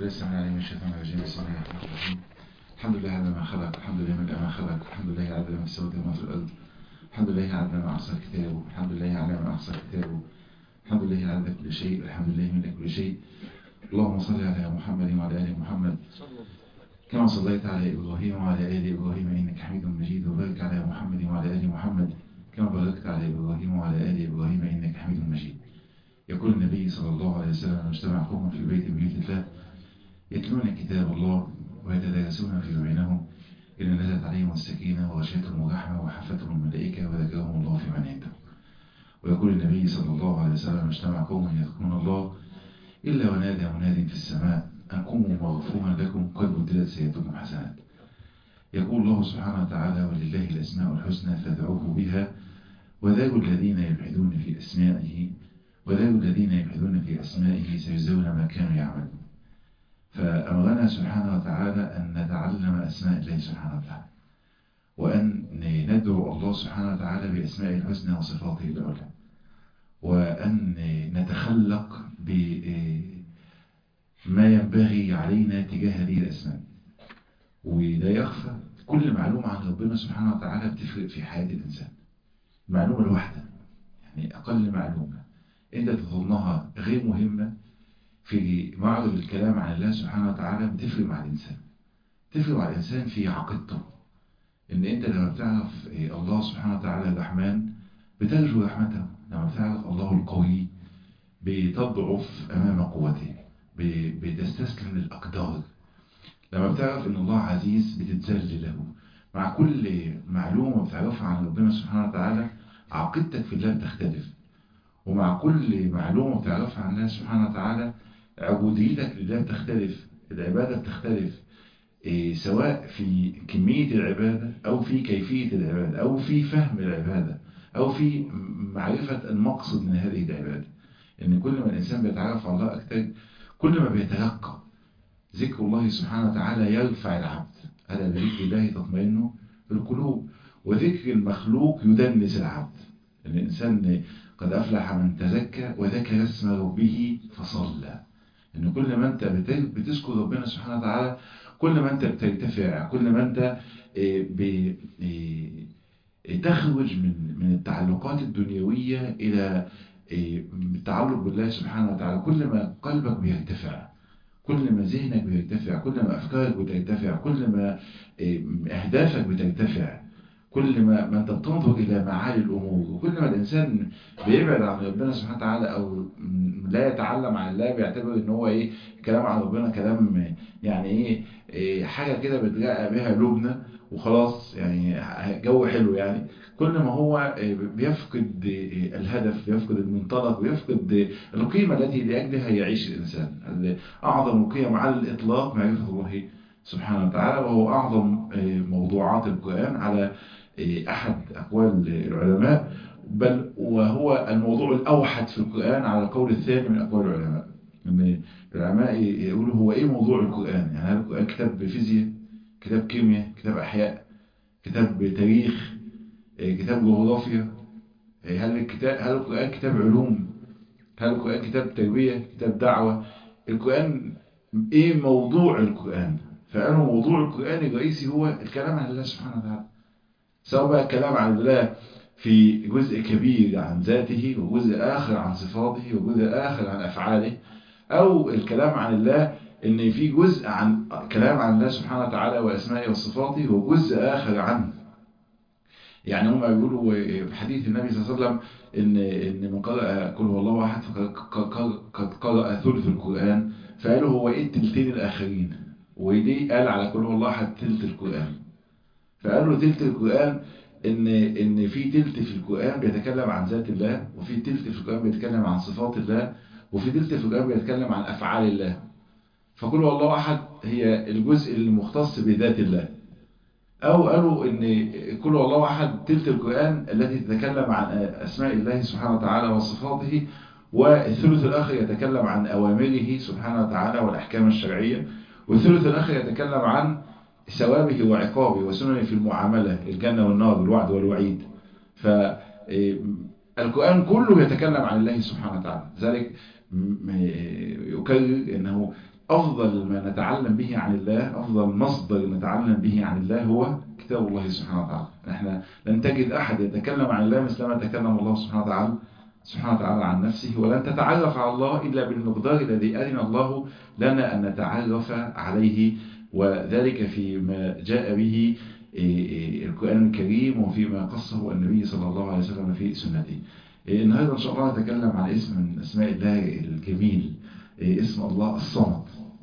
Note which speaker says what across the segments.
Speaker 1: بالله السميع العليم من الشيطان الرجيم بسم الله الرحمن الرحيم الحمد لله على ما خلق الحمد لله من ما خلق الحمد لله على ما في السماوات وما في الارض الحمد لله على ما احصى كتابه الحمد لله على ما احصى كتابه الحمد لله على كل شيء الحمد لله من كل شيء اللهم صل على محمد وعلى ال محمد كما صليت على ابراهيم وعلى ال ابراهيم انك حميد مجيد وبارك على محمد وعلى ال محمد كما باركت على ابراهيم وعلى ال ابراهيم انك حميد مجيد يقول النبي صلى الله عليه وسلم مجتمع قوم في بيت من بيوت الله يتلون كتاب الله ويتدارسون في بينهم إن نزلت عليهم السكينة وغشيتهم الرحمة وحفتهم الملائكة وذكرهم الله في من عنده ويقول النبي صلى الله عليه وسلم اجتمع قوم يذكرون الله إلا ونادى مناد في السماء أن قوموا مغفورا لكم قد بدلت سيئتكم حسنات يقول الله سبحانه وتعالى ولله الأسماء الحسنى فادعوه بها وذاك الذين يلحدون في أسمائه وذاك الذين يلحدون في أسمائه سيجزون ما كانوا يعملون فأمرنا سبحانه وتعالى أن نتعلم أسماء الله سبحانه وتعالى وأن ندعو الله سبحانه وتعالى بأسماء الحسنى وصفاته العلى وأن نتخلق بما ينبغي علينا تجاه هذه الأسماء وده يخفى كل معلومة عن ربنا سبحانه وتعالى بتفرق في حياة الإنسان المعلومة الواحدة يعني أقل معلومة أنت تظنها غير مهمة في معرض الكلام عن الله سبحانه وتعالى بتفرق مع الإنسان تفرق مع الإنسان في عقيدته إن أنت لما بتعرف الله سبحانه وتعالى الرحمن بترجو رحمته لما بتعرف الله القوي بتضعف أمام قوته بتستسلم للأقدار لما بتعرف إن الله عزيز بتتذل له مع كل معلومة بتعرفها عن ربنا سبحانه وتعالى عقيدتك في الله بتختلف ومع كل معلومة بتعرفها عن الله سبحانه وتعالى عبوديتك لله بتختلف العبادة بتختلف إيه سواء في كمية العبادة أو في كيفية العبادة أو في فهم العبادة أو في معرفة المقصد من هذه العبادة إن كل ما الإنسان بيتعرف على الله أكثر كل ما بيتلقى ذكر الله سبحانه وتعالى يرفع العبد ألا بذكر الله تطمئن القلوب وذكر المخلوق يدنس العبد الإنسان قد أفلح من تزكى وذكر اسم ربه فصلى إن كل ما أنت بتذكر ربنا سبحانه وتعالى كل ما أنت بترتفع كل ما أنت تخرج من من التعلقات الدنيوية إلى التعلق بالله سبحانه وتعالى كل ما قلبك بيرتفع كل ما ذهنك بيرتفع كل ما أفكارك بترتفع كل ما أهدافك بترتفع كل ما, ما انت بتنظر الى معالي الامور وكل ما الانسان بيبعد عن ربنا سبحانه وتعالى او لا يتعلم عن الله بيعتبر ان هو ايه كلام عن ربنا كلام يعني ايه, إيه حاجه كده بترقى بها لبنه وخلاص يعني جو حلو يعني كل ما هو بيفقد الهدف بيفقد المنطلق بيفقد القيمه التي لاجلها يعيش الانسان اعظم القيم على الاطلاق معرفه الله سبحانه وتعالى وهو اعظم موضوعات القران على أحد أقوال العلماء بل وهو الموضوع الأوحد في القرآن على القول الثاني من أقوال العلماء أن العلماء يقولوا هو إيه موضوع القرآن يعني هل القرآن كتاب فيزياء كتاب كيمياء كتاب أحياء كتاب تاريخ كتاب جغرافيا هل الكتاب هل القرآن كتاب علوم هل القرآن كتاب تربية كتاب دعوة القرآن إيه موضوع القرآن فقالوا موضوع القرآن الرئيسي هو الكلام عن الله سبحانه وتعالى سواء بقى الكلام عن الله في جزء كبير عن ذاته وجزء آخر عن صفاته وجزء آخر عن أفعاله أو الكلام عن الله إن في جزء عن كلام عن الله سبحانه وتعالى وأسمائه وصفاته وجزء آخر عنه يعني هم يقولوا في حديث النبي صلى الله عليه وسلم إن إن من قرأ كل هو الله أحد قد قرأ ثلث القرآن فقالوا هو إيه التلتين الآخرين ودي قال على كل هو الله أحد تلت القرآن فقالوا تلت القرآن ان ان في تلت في القرآن بيتكلم عن ذات الله وفي تلت في القرآن بيتكلم عن صفات الله وفي تلت في القرآن بيتكلم عن أفعال الله فقل والله أحد هي الجزء المختص بذات الله أو قالوا ان كل والله أحد تلت القرآن التي تتكلم عن أسماء الله سبحانه وتعالى وصفاته والثلث الآخر يتكلم عن أوامره سبحانه وتعالى والأحكام الشرعية والثلث الآخر يتكلم عن ثوابه وعقابه وسننه في المعاملة الجنة والنار الوعد والوعيد فالقرآن كله يتكلم عن الله سبحانه وتعالى ذلك يكرر أنه أفضل ما نتعلم به عن الله أفضل مصدر نتعلم به عن الله هو كتاب الله سبحانه وتعالى احنا لن تجد أحد يتكلم عن الله مثل ما تكلم الله سبحانه وتعالى سبحانه وتعالى عن نفسه ولن تتعرف على الله إلا بالمقدار الذي أذن الله لنا أن نتعرف عليه وذلك فيما جاء به القرآن الكريم وفيما قصه النبي صلى الله عليه وسلم في سنته النهاردة إن شاء الله نتكلم عن اسم من أسماء الله الجميل اسم الله الصمد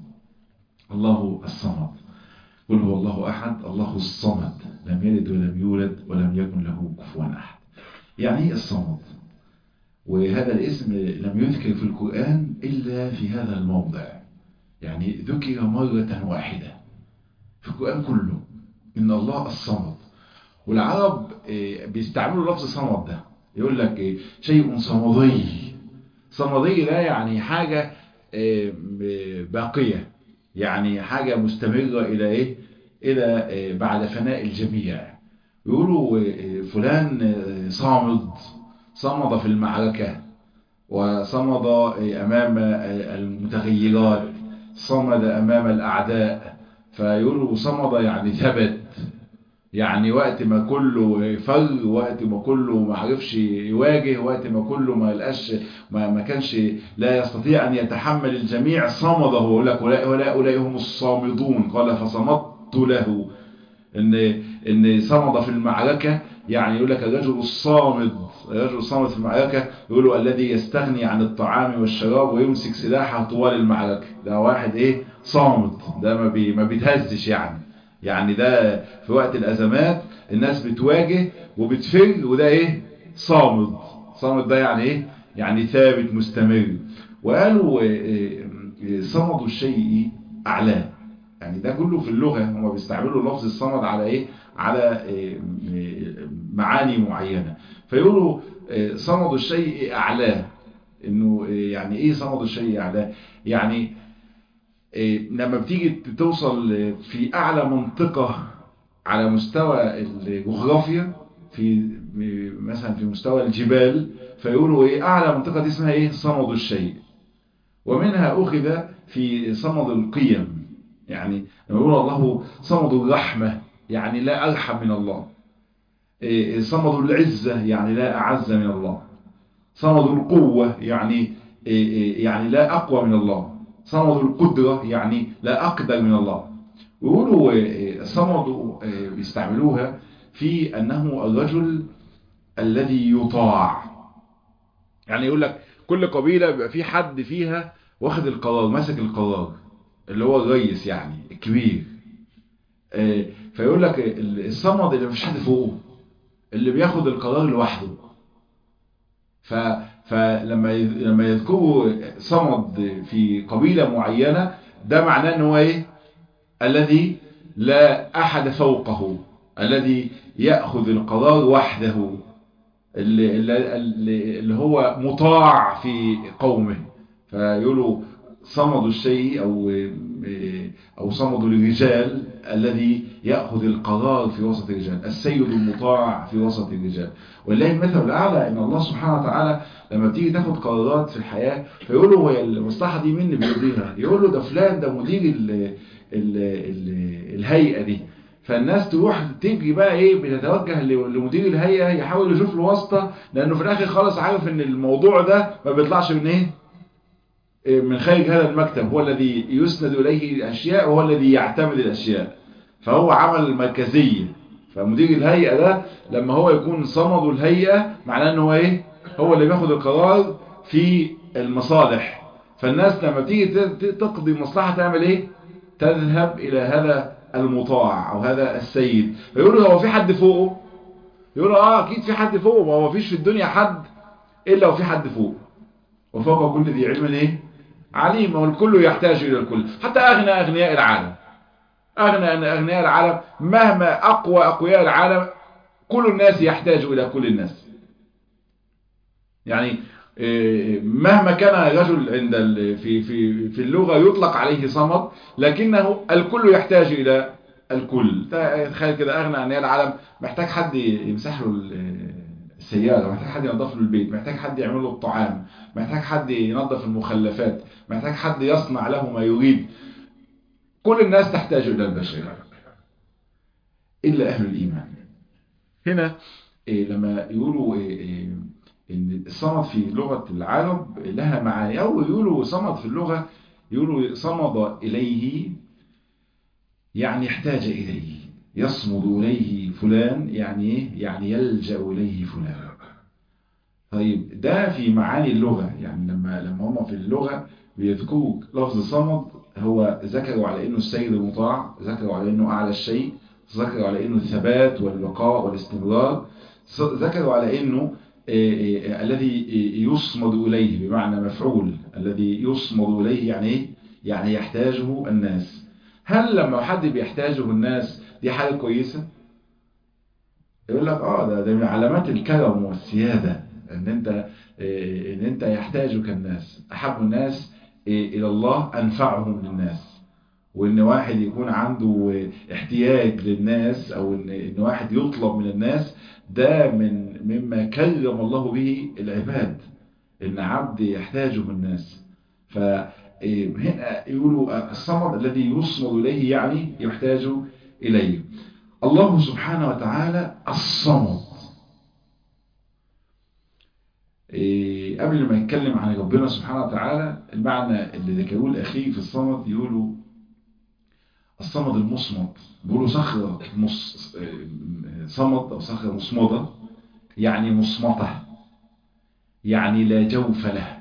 Speaker 1: الله الصمد قل هو الله أحد الله الصمد لم يلد ولم يولد ولم يكن له كفوا أحد يعني الصمد وهذا الاسم لم يذكر في القرآن إلا في هذا الموضع يعني ذكر مرة واحدة في القرآن كله إن الله الصمد والعرب بيستعملوا لفظ صمد ده يقول لك شيء صمدي صمدي ده يعني حاجة باقية يعني حاجة مستمرة إلى إيه إلى بعد فناء الجميع يقولوا فلان صامد صمد في المعركة وصمد أمام المتغيرات صمد أمام الأعداء فيقولوا صمد يعني ثبت يعني وقت ما كله فر وقت ما كله ما عرفش يواجه وقت ما كله ما لقاش ما, ما كانش لا يستطيع أن يتحمل الجميع صمده يقول لك هؤلاء هم الصامدون قال فصمدت له ان ان صمد في المعركة يعني يقول لك الرجل الصامد الرجل الصامد في المعركة يقولوا الذي يستغني عن الطعام والشراب ويمسك سلاحه طوال المعركة ده واحد ايه صامد ده ما, بي ما بيتهزش يعني يعني ده في وقت الأزمات الناس بتواجه وبتفر وده ايه صامد صامد ده يعني ايه يعني ثابت مستمر وقالوا صمد الشيء أعلاه يعني ده كله في اللغة هم بيستعملوا لفظ الصمد على ايه على معاني معينة فيقولوا صمد الشيء أعلاه انه يعني ايه صمد الشيء أعلاه يعني لما بتيجي توصل في أعلى منطقة على مستوى الجغرافيا في مثلا في مستوى الجبال فيقولوا ايه أعلى منطقة دي اسمها ايه صمد الشيء ومنها أخذ في صمد القيم يعني لما يقول الله صمد الرحمة يعني لا أرحم من الله صمد العزة يعني لا أعز من الله صمد القوة يعني يعني لا أقوى من الله صمد القدرة يعني لا أقدر من الله ويقولوا صمد بيستعملوها في أنه الرجل الذي يطاع يعني يقول لك كل قبيلة بيبقى في حد فيها واخد القرار ماسك القرار اللي هو الرئيس يعني الكبير فيقول لك الصمد اللي مفيش حد فوقه اللي بياخد القرار لوحده ف فلما لما يذكروا صمد في قبيلة معينة ده معناه ان هو ايه الذي لا احد فوقه الذي يأخذ القرار وحده اللي, اللي, اللي هو مطاع في قومه فيقولوا صمد الشيء أو أو صمد الرجال الذي يأخذ القرار في وسط الرجال السيد المطاع في وسط الرجال ولله المثل الأعلى إن الله سبحانه وتعالى لما بتيجي تاخد قرارات في الحياة فيقول له هي المصلحة دي مين اللي بيديرها يقول له ده فلان ده مدير ال ال ال الهيئة دي فالناس تروح تيجي بقى ايه بتتوجه لمدير الهيئة يحاول يشوف له واسطة لانه في الاخر خالص عارف ان الموضوع ده ما بيطلعش من ايه من خارج هذا المكتب هو الذي يسند إليه الأشياء وهو الذي يعتمد الأشياء فهو عمل مركزية فمدير الهيئة ده لما هو يكون صمد الهيئة معناه أنه هو إيه هو اللي بياخد القرار في المصالح فالناس لما تيجي تقضي مصلحة تعمل إيه تذهب إلى هذا المطاع أو هذا السيد فيقولوا هو في حد فوقه يقولوا آه أكيد في حد فوقه ما هو فيش في الدنيا حد إلا وفي حد فوق وفوق كل ذي علم إيه عليم والكل يحتاج إلى الكل حتى أغنى أغنياء العالم أغنى أغنياء العالم مهما أقوى أقوياء العالم كل الناس يحتاج إلى كل الناس يعني مهما كان الرجل عند في في في اللغة يطلق عليه صمد لكنه الكل يحتاج إلى الكل تخيل كده أغنى أغنياء العالم محتاج حد يمسح له السيارة محتاج حد ينظف له البيت محتاج حد يعمل له الطعام محتاج حد ينظف المخلفات محتاج حد يصنع له ما يريد كل الناس تحتاج إلى البشر إلا أهل الإيمان هنا إيه لما يقولوا إيه إيه إن الصمد في لغة العرب لها معاني أو يقولوا صمد في اللغة يقولوا صمد إليه يعني احتاج إليه يصمد إليه فلان يعني إيه؟ يعني يلجأ إليه فلان طيب ده في معاني اللغة يعني لما لما هم في اللغة بيذكروا لفظ صمد هو ذكروا على إنه السيد المطاع ذكروا على إنه أعلى الشيء ذكروا على إنه الثبات والبقاء والاستمرار ذكروا على إنه إيه إيه الذي يصمد إليه بمعنى مفعول الذي يصمد إليه يعني إيه؟ يعني يحتاجه الناس هل لما حد بيحتاجه الناس دي حاجة كويسة يقول لك اه ده, ده من علامات الكرم والسيادة ان انت ان انت يحتاجك الناس احب الناس الى الله انفعهم للناس وان واحد يكون عنده احتياج للناس او ان, إن واحد يطلب من الناس ده من مما كرم الله به العباد ان عبد يحتاجه الناس فهنا يقولوا الصمد الذي يصمد اليه يعني يحتاج اليه الله سبحانه وتعالى الصمد قبل ما يتكلم عن ربنا سبحانه وتعالى المعنى اللي ذكروه الأخير في الصمد يقولوا الصمد المصمد بيقولوا صخرة مص... صمد أو صخرة مصمدة يعني مصمتة يعني لا جوف له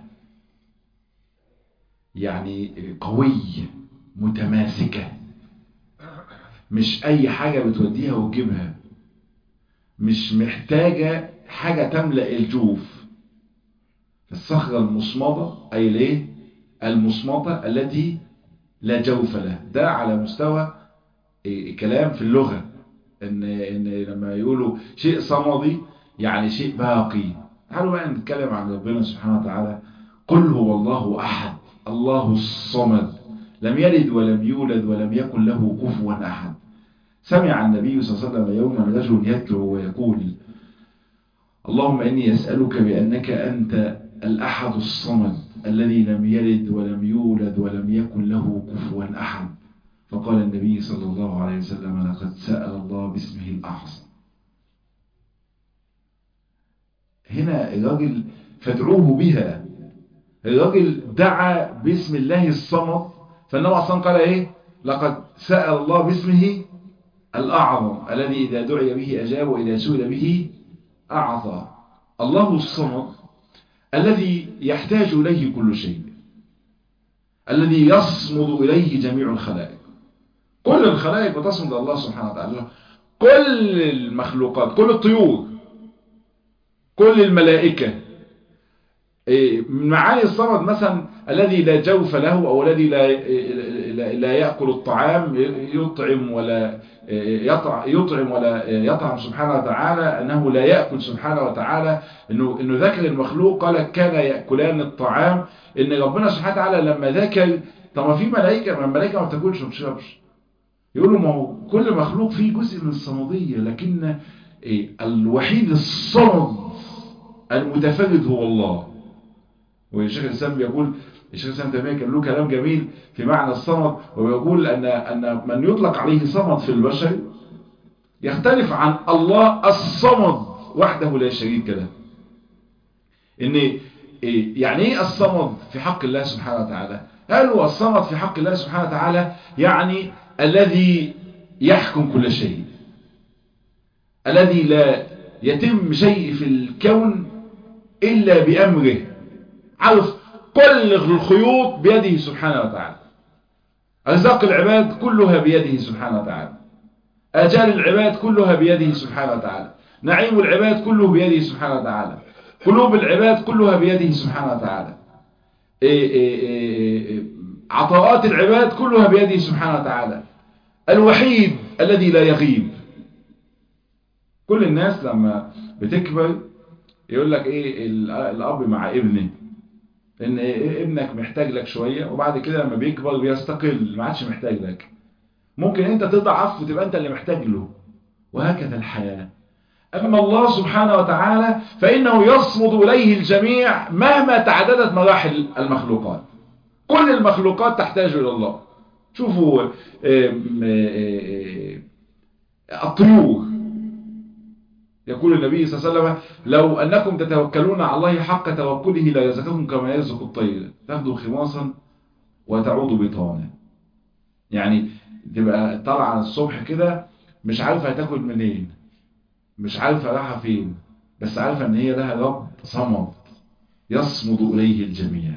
Speaker 1: يعني قوي متماسكة مش أي حاجة بتوديها وتجيبها مش محتاجة حاجة تملأ الجوف الصخرة المصمدة أي ليه المصمتة التي لا جوف له ده على مستوى كلام في اللغة إن, إن لما يقولوا شيء صمدي يعني شيء باقي تعالوا بقى نتكلم عن ربنا سبحانه وتعالى قل هو الله أحد الله الصمد لم يلد ولم يولد ولم يكن له كفوا أحد سمع النبي صلى الله عليه وسلم يوما رجل يتلو ويقول اللهم إني أسألك بأنك أنت الأحد الصمد الذي لم يلد ولم يولد ولم يكن له كفوا أحد فقال النبي صلى الله عليه وسلم لقد سأل الله باسمه الأعظم هنا الراجل فادعوه بها الراجل دعا باسم الله الصمد فالنبي أصلا قال إيه لقد سأل الله باسمه الأعظم الذي إذا دعي به أجاب وإذا سئل به أعطى الله الصمد الذي يحتاج إليه كل شيء الذي يصمد إليه جميع الخلائق كل الخلائق بتصمد الله سبحانه وتعالى كل المخلوقات كل الطيور كل الملائكة من معاني الصمد مثلا الذي لا جوف له أو الذي لا لا يأكل الطعام يطعم ولا يطعم ولا يطعم سبحانه وتعالى أنه لا يأكل سبحانه وتعالى إنه, إنه ذكر المخلوق قال كان يأكلان الطعام إن ربنا سبحانه وتعالى لما ذكر طب ما في ملائكة ما الملائكة ما بتاكلش وما بتشربش يقولوا ما هو كل مخلوق فيه جزء من الصمدية لكن الوحيد الصمد المتفرد هو الله والشيخ الإسلام بيقول الشيخ الإسلام تيمية كان له كلام جميل في معنى الصمد ويقول أن أن من يطلق عليه صمد في البشر يختلف عن الله الصمد وحده لا شريك له إن يعني إيه الصمد في حق الله سبحانه وتعالى هل هو الصمد في حق الله سبحانه وتعالى يعني الذي يحكم كل شيء الذي لا يتم شيء في الكون إلا بأمره عارف كل الخيوط بيده سبحانه وتعالى أرزاق العباد كلها بيده سبحانه وتعالى آجال العباد كلها بيده سبحانه وتعالى نعيم العباد كله بيده سبحانه وتعالى قلوب العباد كلها بيده سبحانه وتعالى إيه إيه إيه عطاءات العباد كلها بيده سبحانه وتعالى الوحيد الذي لا يغيب كل الناس لما بتكبر يقول لك ايه الاب مع ابنه ان ابنك محتاج لك شوية وبعد كده لما بيكبر بيستقل ما عادش محتاج لك ممكن انت تضعف وتبقى انت اللي محتاج له وهكذا الحياة أما الله سبحانه وتعالى فإنه يصمد إليه الجميع مهما تعددت مراحل المخلوقات كل المخلوقات تحتاج إلى الله شوفوا الطيور يقول النبي صلى الله عليه وسلم لو أنكم تتوكلون على الله حق توكله لرزقكم كما يرزق الطير تاخذوا خماصا وتعود بطانا يعني تبقى طالعه الصبح كده مش عارفه هتاكل منين مش عارفه رايحه فين بس عارفه ان هي لها رب صمد يصمد اليه الجميع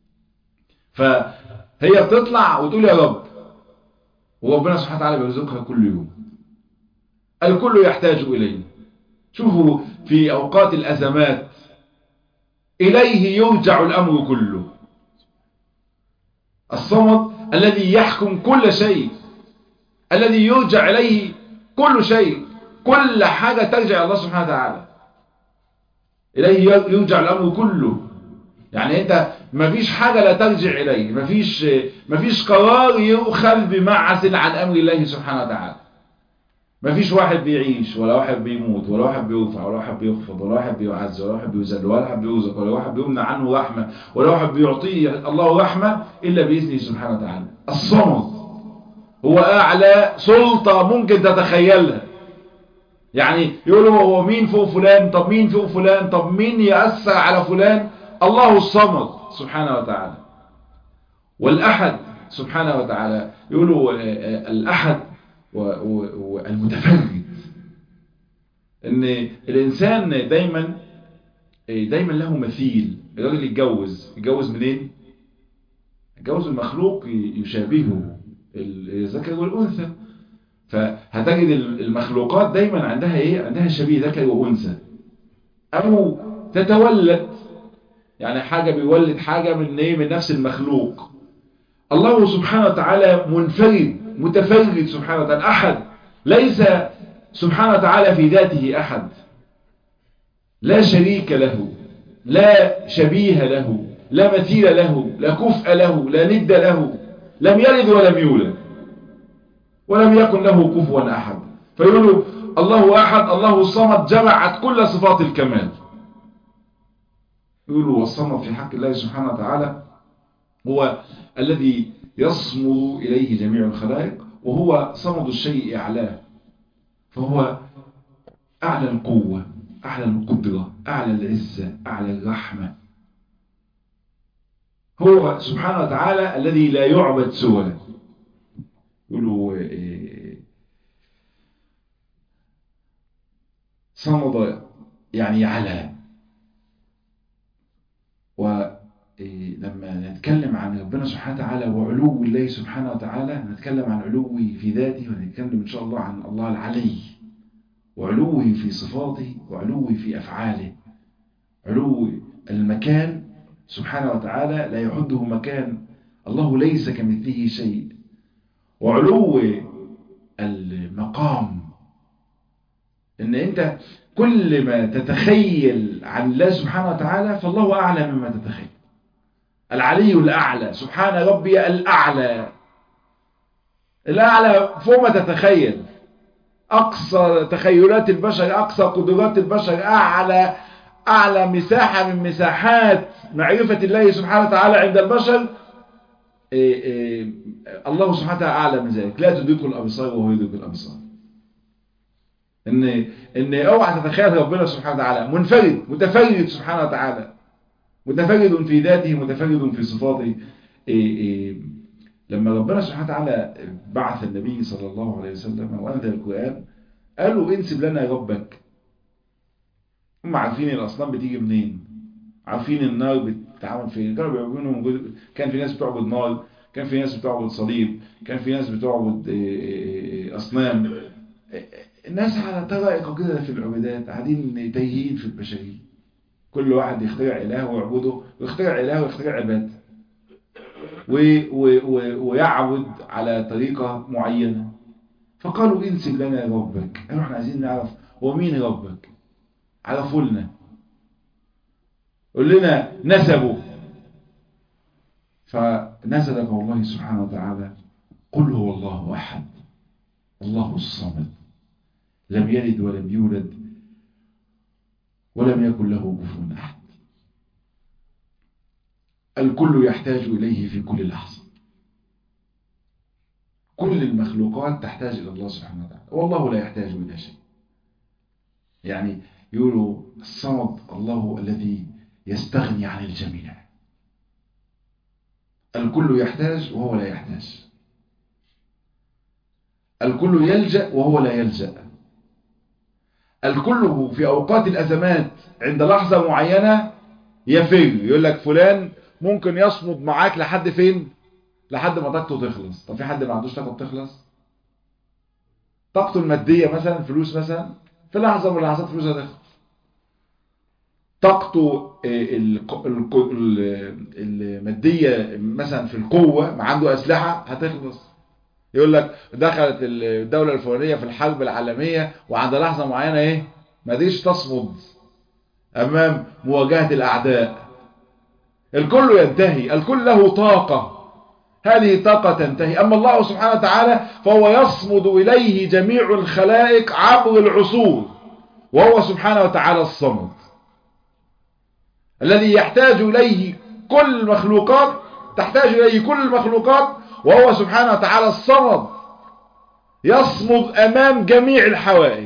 Speaker 1: فهي بتطلع وتقول يا رب وربنا سبحانه وتعالى بيرزقها كل يوم الكل يحتاج اليه شوفوا في اوقات الازمات اليه يرجع الامر كله الصمد الذي يحكم كل شيء الذي يرجع إليه كل شيء كل حاجة ترجع إلى الله سبحانه وتعالى إليه يرجع الأمر كله يعني أنت مفيش حاجة لا ترجع إليه مفيش, مفيش قرار يؤخذ بمعزل عن أمر الله سبحانه وتعالى مفيش واحد بيعيش ولا واحد بيموت ولا واحد بيرفع ولا واحد بيخفض ولا واحد بيعز ولا واحد بيذل ولا واحد بيرزق ولا واحد بيمنع عنه رحمة ولا واحد بيعطيه الله رحمة إلا بإذنه سبحانه وتعالى الصمد هو أعلى سلطة ممكن تتخيلها يعني يقولوا هو مين فوق فلان طب مين فوق فلان طب مين يأثر على فلان الله الصمد سبحانه وتعالى والأحد سبحانه وتعالى يقولوا الأحد والمتفرد ان الانسان دايما دايما له مثيل الراجل يتجوز يتجوز منين يتجوز المخلوق يشابهه الذكر والانثى فهتجد المخلوقات دايما عندها ايه عندها شبيه ذكر وانثى او تتولد يعني حاجة بيولد حاجة من ايه من نفس المخلوق الله سبحانه وتعالى منفرد متفرد سبحانه وتعالى أحد ليس سبحانه وتعالى في ذاته أحد لا شريك له لا شبيه له لا مثيل له لا كفء له لا ند له لم يلد ولم يولد ولم يكن له كفوا أحد فيقولوا الله أحد الله الصمد جمعت كل صفات الكمال يقولوا والصمد في حق الله سبحانه وتعالى هو الذي يصمد إليه جميع الخلائق وهو صمد الشيء أعلاه فهو أعلى القوة أعلى القدرة أعلى العزة أعلى الرحمة هو سبحانه وتعالى الذي لا يعبد سواه يقولوا صمد يعني على ولما نتكلم عن ربنا سبحانه وتعالى وعلو الله سبحانه وتعالى نتكلم عن علوه في ذاته ونتكلم إن شاء الله عن الله العلي وعلوه في صفاته وعلوه في أفعاله علو المكان سبحانه وتعالى لا يحده مكان الله ليس كمثله شيء وعلو المقام ان انت كل ما تتخيل عن الله سبحانه وتعالى فالله اعلى مما تتخيل العلي الاعلى سبحان ربي الاعلى الاعلى فوق ما تتخيل اقصى تخيلات البشر اقصى قدرات البشر اعلى اعلى مساحة من مساحات معرفة الله سبحانه وتعالى عند البشر إيه إيه الله سبحانه وتعالى اعلى من ذلك لا تدركه الابصار وهو يدرك الابصار ان ان اوعى تتخيل ربنا سبحانه وتعالى منفرد متفرد سبحانه وتعالى متفرد في ذاته متفرد في صفاته إيه إيه لما ربنا سبحانه وتعالى بعث النبي صلى الله عليه وسلم وانزل القران قالوا انسب لنا ربك هم عارفين الاصنام بتيجي منين عارفين النار بتتعامل فين كانوا بيعبدوا كان في ناس بتعبد نار كان في ناس بتعبد صليب كان في ناس بتعبد اصنام الناس على طرائق كده في العبادات قاعدين تايهين في البشريه كل واحد يخترع اله ويعبده ويخترع اله ويخترع عباده ويعبد على طريقه معينه فقالوا انسب لنا ربك قالوا احنا عايزين نعرف هو مين ربك عرفوا لنا قول لنا نسبه فنزل قول الله سبحانه وتعالى قل هو الله احد الله الصمد لم يلد ولم يولد ولم يكن له كفوا أحد الكل يحتاج إليه في كل لحظة كل المخلوقات تحتاج إلى الله سبحانه وتعالى والله لا يحتاج إلى شيء يعني يقولوا الصمد الله الذي يستغني عن الجميع الكل يحتاج وهو لا يحتاج الكل يلجأ وهو لا يلجأ الكل في أوقات الأزمات عند لحظة معينة يفر يقول لك فلان ممكن يصمد معاك لحد فين لحد ما طاقته تخلص طب في حد ما عندوش طاقه تخلص طاقته الماديه مثلا فلوس مثلا في لحظه من اللحظات فلوس هتخلص طاقته الماديه مثلا في القوه ما عنده اسلحه هتخلص يقول لك دخلت الدوله الفلانيه في الحرب العالميه وعند لحظه معينه ايه ما قدرتش تصمد امام مواجهه الاعداء الكل ينتهي الكل له طاقه هذه طاقة تنتهي أما الله سبحانه وتعالى فهو يصمد إليه جميع الخلائق عبر العصور وهو سبحانه وتعالى الصمد الذي يحتاج إليه كل المخلوقات تحتاج إليه كل المخلوقات وهو سبحانه وتعالى الصمد يصمد أمام جميع الحوائج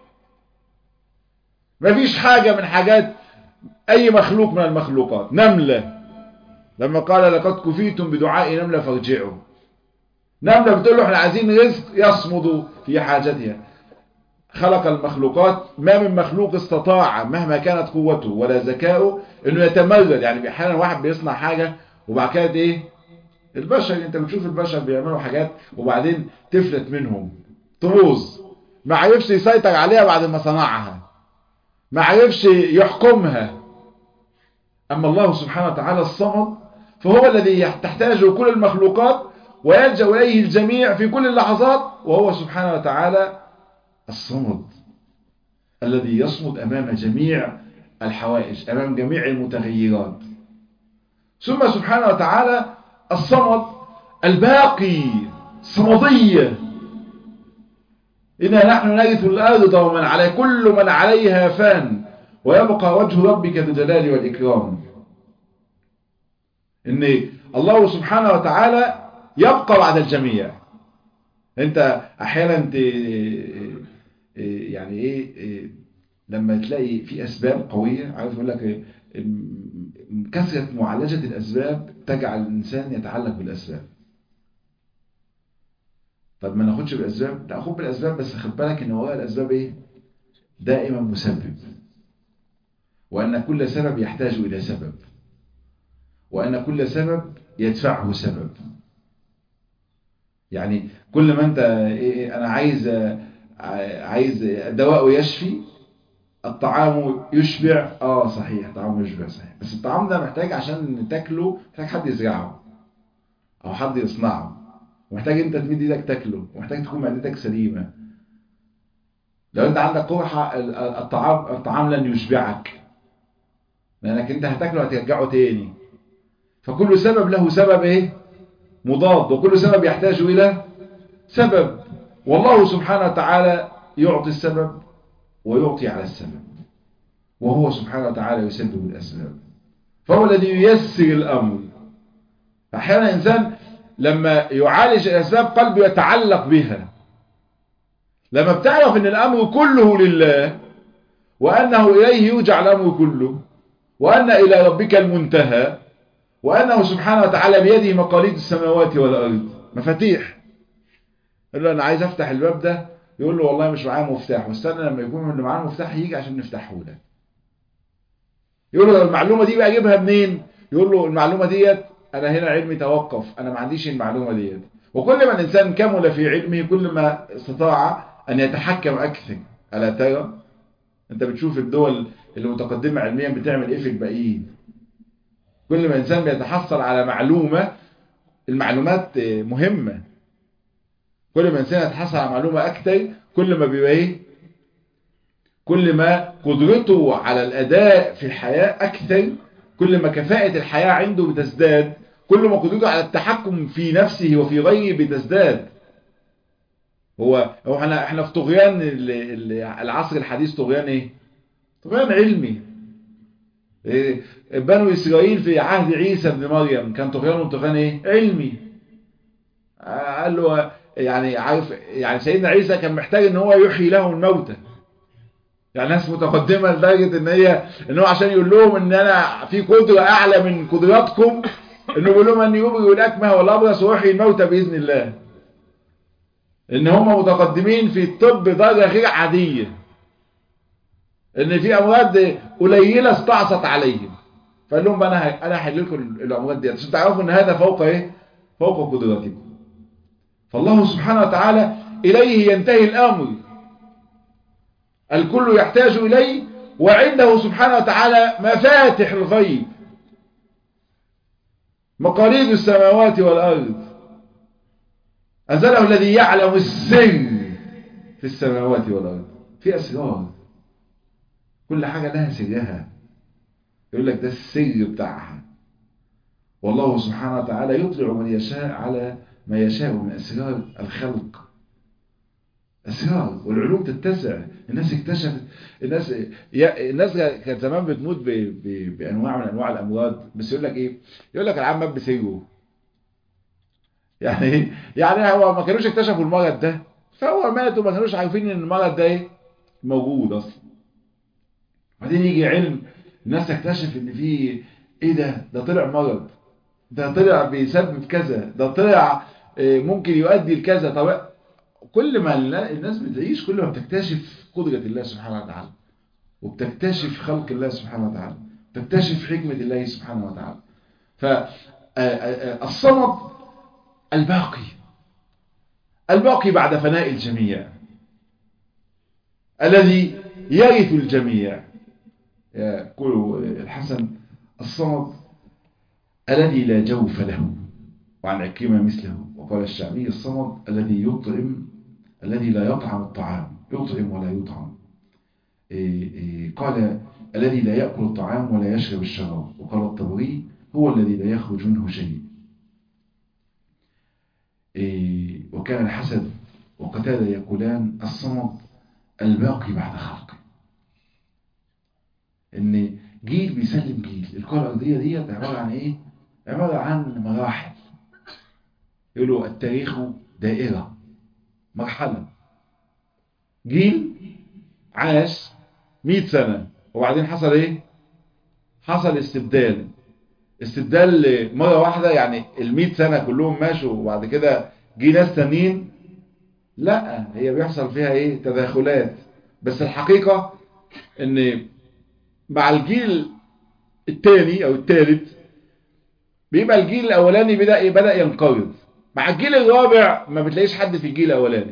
Speaker 1: مفيش حاجة من حاجات أي مخلوق من المخلوقات نملة لما قال لقد كفيتم بدعاء نملة فارجعوا نملة بتقول له احنا عايزين رزق يصمد في حاجتها خلق المخلوقات ما من مخلوق استطاع مهما كانت قوته ولا ذكاؤه انه يتمرد يعني احيانا واحد بيصنع حاجة وبعد كده ايه البشر انت بتشوف البشر بيعملوا حاجات وبعدين تفلت منهم تبوظ ما عرفش يسيطر عليها بعد ما صنعها ما عرفش يحكمها اما الله سبحانه وتعالى الصمد فهو الذي تحتاجه كل المخلوقات ويلجأ إليه الجميع في كل اللحظات وهو سبحانه وتعالى الصمد الذي يصمد أمام جميع الحوائج أمام جميع المتغيرات ثم سبحانه وتعالى الصمد الباقي صمدية إنا نحن نرث الأرض ومن على كل من عليها فان ويبقى وجه ربك ذو الجلال والإكرام ان الله سبحانه وتعالى يبقى بعد الجميع انت احيانا انت يعني ايه لما تلاقي في اسباب قوية عارف يقول لك كثرة معالجة الاسباب تجعل الانسان يتعلق بالاسباب طب ما ناخدش بالاسباب تاخد بالاسباب بس خد بالك ان وراء الاسباب ايه دائما مسبب وان كل سبب يحتاج الى سبب وأن كل سبب يدفعه سبب يعني كل ما أنت إيه أنا عايز عايز دواء يشفي الطعام يشبع اه صحيح الطعام يشبع صحيح بس الطعام ده محتاج عشان تاكله محتاج حد يزرعه او حد يصنعه ومحتاج انت تمد ايدك تاكله ومحتاج تكون معدتك سليمه لو انت عندك قرحه الطعام الطعام لن يشبعك لانك انت هتاكله هترجعه تاني فكل سبب له سبب ايه مضاد وكل سبب يحتاج الى سبب والله سبحانه وتعالى يعطي السبب ويعطي على السبب وهو سبحانه وتعالى يسبب الاسباب فهو الذي ييسر الامر احيانا الانسان لما يعالج الاسباب قلبه يتعلق بها لما بتعرف ان الامر كله لله وانه اليه يرجع الامر كله وان الى ربك المنتهى وأنه سبحانه وتعالى بيده مقاليد السماوات والأرض مفاتيح يقول له أنا عايز أفتح الباب ده يقول له والله مش معايا مفتاح واستنى لما يكون اللي معاه المفتاح يجي عشان نفتحه لك يقول له المعلومة دي بقى أجيبها منين يقول له المعلومة ديت أنا هنا علمي توقف أنا ما عنديش المعلومة ديت وكل ما الإنسان كمل في علمه كل ما استطاع أن يتحكم أكثر ألا ترى أنت بتشوف الدول اللي متقدمة علميا بتعمل إيه في الباقيين كل ما الإنسان بيتحصل على معلومة المعلومات مهمة كل ما الإنسان يتحصل على معلومة أكتر كل ما بيبقى إيه كل ما قدرته على الأداء في الحياة أكثر كل ما كفاءة الحياة عنده بتزداد كل ما قدرته على التحكم في نفسه وفي غيره بتزداد هو هو احنا احنا في طغيان العصر الحديث طغيان ايه
Speaker 2: طغيان علمي إيه، بنو إسرائيل في عهد عيسى بن مريم كان طغيانهم طغيان إيه؟ علمي آه، قال له يعني عارف يعني سيدنا عيسى كان محتاج ان هو يحيي لهم الموتى يعني ناس متقدمة لدرجة ان هي ان هو عشان يقول لهم ان انا في قدرة اعلى من قدراتكم انه بيقول لهم ان يبرئ الاكمه والابرص ويحيي الموتى باذن الله ان هم متقدمين في الطب درجة غير عادية ان في امراض قليلة استعصت عليهم فقال لهم بقى انا انا هحل لكم الامراض دي عشان تعرفوا ان هذا فوق ايه فوق قدراتكم فالله سبحانه وتعالى اليه ينتهي الامر الكل يحتاج اليه وعنده سبحانه وتعالى مفاتح الغيب مقاليد السماوات والارض انزله الذي يعلم السر في السماوات والارض في اسرار كل حاجة لها سرها يقول لك ده السر بتاعها والله سبحانه وتعالى يطلع من يشاء على ما يشاء من أسرار الخلق أسرار والعلوم تتسع الناس اكتشفت الناس الناس كانت زمان بتموت ب... ب... بأنواع من أنواع الأمراض بس يقول لك إيه يقول لك العام مات بسره يعني يعني هو ما كانوش اكتشفوا المرض ده فهو مات وما كانوش عارفين ان المرض ده ايه موجود اصلا بعدين يجي علم الناس تكتشف ان في ايه ده ده طلع مرض ده طلع بيسبب كذا ده طلع ممكن يؤدي لكذا طب كل ما الناس بتعيش كل ما بتكتشف قدرة الله سبحانه وتعالى وبتكتشف خلق الله سبحانه وتعالى تكتشف حكمة الله سبحانه وتعالى فالصمد الباقي الباقي بعد فناء الجميع الذي يرث الجميع يقول الحسن الصمد الذي لا جوف له وعن عكيمة مثله وقال الشعبي الصمد الذي يطعم الذي لا يطعم الطعام يطعم ولا يطعم قال الذي لا يأكل الطعام ولا يشرب الشراب وقال الطبري هو الذي لا يخرج منه شيء وكان الحسد وقتادة يقولان الصمد الباقي بعد خلقه ان جيل بيسلم جيل الكرة الأرضية دي عبارة عن ايه عبارة عن مراحل يقولوا التاريخ دائرة مرحلة جيل عاش 100 سنة وبعدين حصل ايه حصل استبدال استبدال مرة واحدة يعني ال سنة كلهم ماشوا وبعد كده جه ناس تانيين لا هي بيحصل فيها ايه تداخلات بس الحقيقة ان مع الجيل الثاني او الثالث بيبقى الجيل الاولاني بدأ ايه بدأ ينقرض مع الجيل الرابع ما بتلاقيش حد في الجيل الاولاني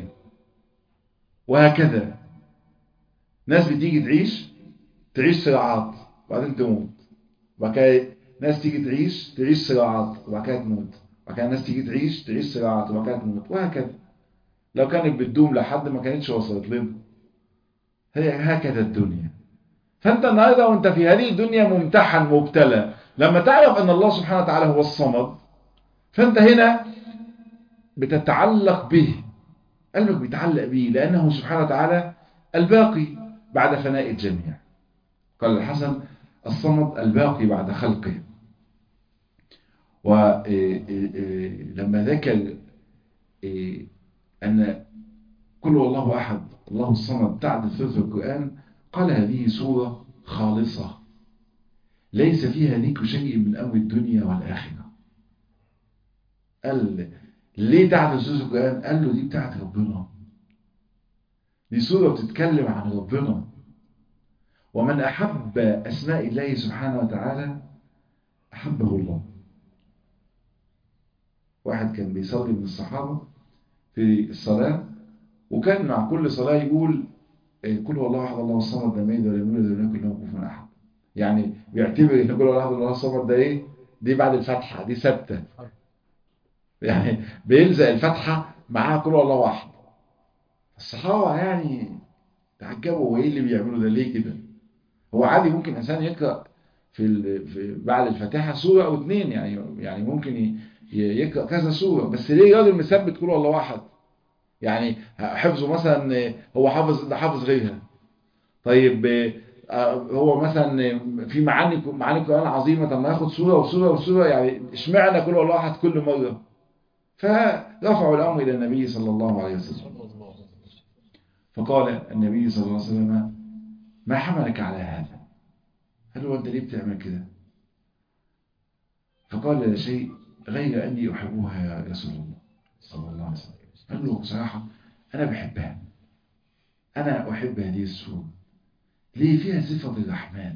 Speaker 2: وهكذا ناس بتيجي تعيش تعيش صراعات وبعدين تموت وبعد كده ناس تيجي تعيش تعيش صراعات وبعد كده تموت وبعد كده ناس تيجي تعيش تعيش صراعات وبعد كده تموت وهكذا لو كانت بتدوم لحد ما كانتش وصلت لنا هي هكذا الدنيا فانت النهارده وانت في هذه الدنيا ممتحن مبتلى لما تعرف ان الله سبحانه وتعالى هو الصمد فانت هنا بتتعلق به قلبك بيتعلق به لانه سبحانه وتعالى الباقي بعد فناء الجميع قال الحسن الصمد الباقي بعد خلقه ولما ذكر أن كل والله أحد الله الصمد تعدد ثلث القرآن قال هذه سورة خالصة ليس فيها ذكر شيء من أمر الدنيا والآخرة قال ليه تعدد ثلث القرآن قال له دي بتاعت ربنا دي سورة بتتكلم عن ربنا ومن أحب أسماء الله سبحانه وتعالى أحبه الله واحد كان بيصلي من الصحابة في الصلاة وكان مع كل صلاة يقول كل والله أحد الله الصمد لم يلد ولم يولد ولم يكن له كفوا أحد يعني بيعتبر ان كل والله أحد الله الصمد ده ايه دي بعد الفتحة دي ثابتة يعني بيلزق الفتحة معاها كل والله أحد الصحابة يعني تعجبوا هو ايه اللي بيعملوا ده ليه كده هو عادي ممكن انسان يقرأ في, في بعد الفاتحة سورة او اتنين يعني يعني ممكن يقرأ كذا سورة بس ليه راجل مثبت كل الله واحد يعني حفظه مثلا هو حافظ ده حافظ غيرها طيب هو مثلا في معاني معاني القرآن عظيمة طب ما ياخد سورة وسورة وسورة يعني اشمعنى كل والله أحد كل مرة فرفعوا الأمر إلى النبي صلى الله عليه وسلم فقال النبي صلى الله عليه وسلم ما حملك على هذا قال له أنت ليه بتعمل كده فقال لا شيء غير أني أحبها يا رسول الله صلى الله عليه وسلم قال له بصراحة أنا بحبها أنا أحب هذه السورة ليه فيها صفة الرحمن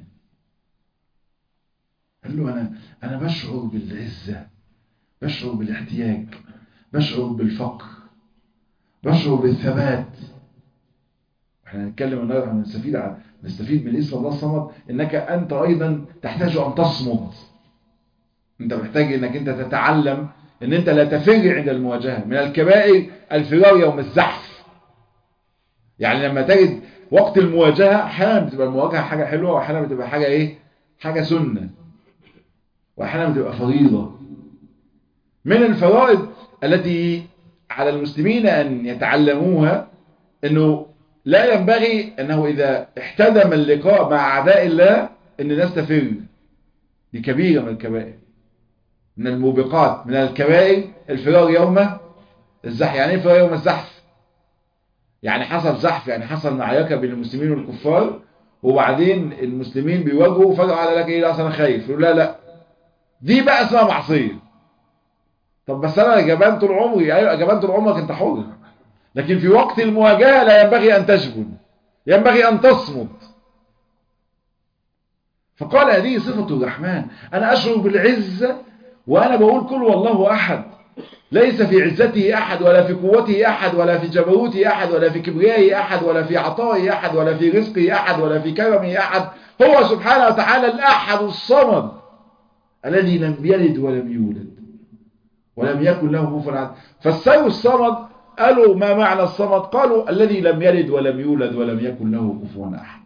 Speaker 2: قال له أنا, أنا بشعر بالعزة بشعر بالاحتياج بشعر بالفقر بشعر بالثبات احنا هنتكلم النهارده هنستفيد عن نستفيد من اسم الله الصمد انك انت ايضا تحتاج ان تصمد انت محتاج انك انت تتعلم ان انت لا تفر عند المواجهة من الكبائر الفرار يوم الزحف يعني لما تجد وقت المواجهة احيانا بتبقى المواجهة حاجة حلوة واحيانا بتبقى حاجة ايه حاجة سنة واحيانا بتبقى فريضة من الفرائض التي على المسلمين ان يتعلموها انه لا ينبغي انه اذا احتدم اللقاء مع اعداء الله ان الناس تفر دي كبيرة من الكبائر من الموبقات من الكبائر الفرار يوم الزحف يعني ايه فرار يوم الزحف يعني حصل زحف يعني حصل معركة بين المسلمين والكفار وبعدين المسلمين بيواجهوا فجأة قال لك ايه لا اصل انا خايف يقول لا لا دي بقى اسمها معصية طب بس انا جبان طول عمري ايوه جبان طول عمرك انت حر لكن في وقت المواجهة لا ينبغي ان تجبن ينبغي ان تصمد فقال هذه صفة الرحمن انا اشعر بالعزة وانا بقول كل والله احد ليس في عزته احد ولا في قوته احد ولا في جبروته احد ولا في كبريائه احد ولا في عطائه احد ولا في رزقه احد ولا في كرمه احد هو سبحانه وتعالى الاحد الصمد الذي لم يلد ولم يولد ولم يكن له كفوا احد فالسيو الصمد قالوا ما معنى الصمد قالوا الذي لم يلد ولم يولد ولم يكن له كفوا احد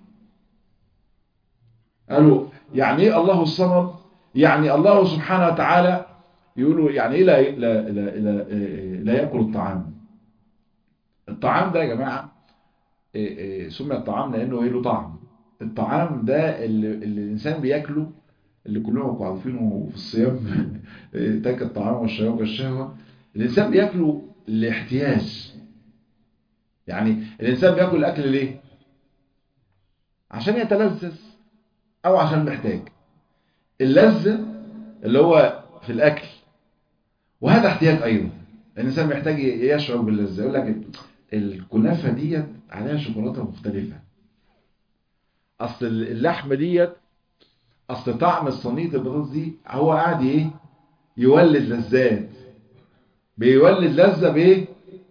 Speaker 2: قالوا يعني ايه الله الصمد يعني الله سبحانه وتعالى يقولوا يعني ايه لا, لا, لا, لا, لا يأكل الطعام الطعام ده يا جماعة سمي الطعام لأنه ايه له طعم الطعام ده اللي, اللي الإنسان بياكله اللي كلهم عارفينه في الصيام تاك الطعام والشراب والشهوة الإنسان بياكله لاحتياج يعني الإنسان بياكل الأكل ليه عشان يتلذذ أو عشان محتاج اللذة اللي هو في الأكل وهذا احتياج أيضا الإنسان محتاج يشعر باللذة يقول لك الكنافة ديت عليها شوكولاتة مختلفة أصل اللحمة ديت أصل طعم الصينية البطاطس دي هو قاعد إيه يولد لذات بيولد لذة بإيه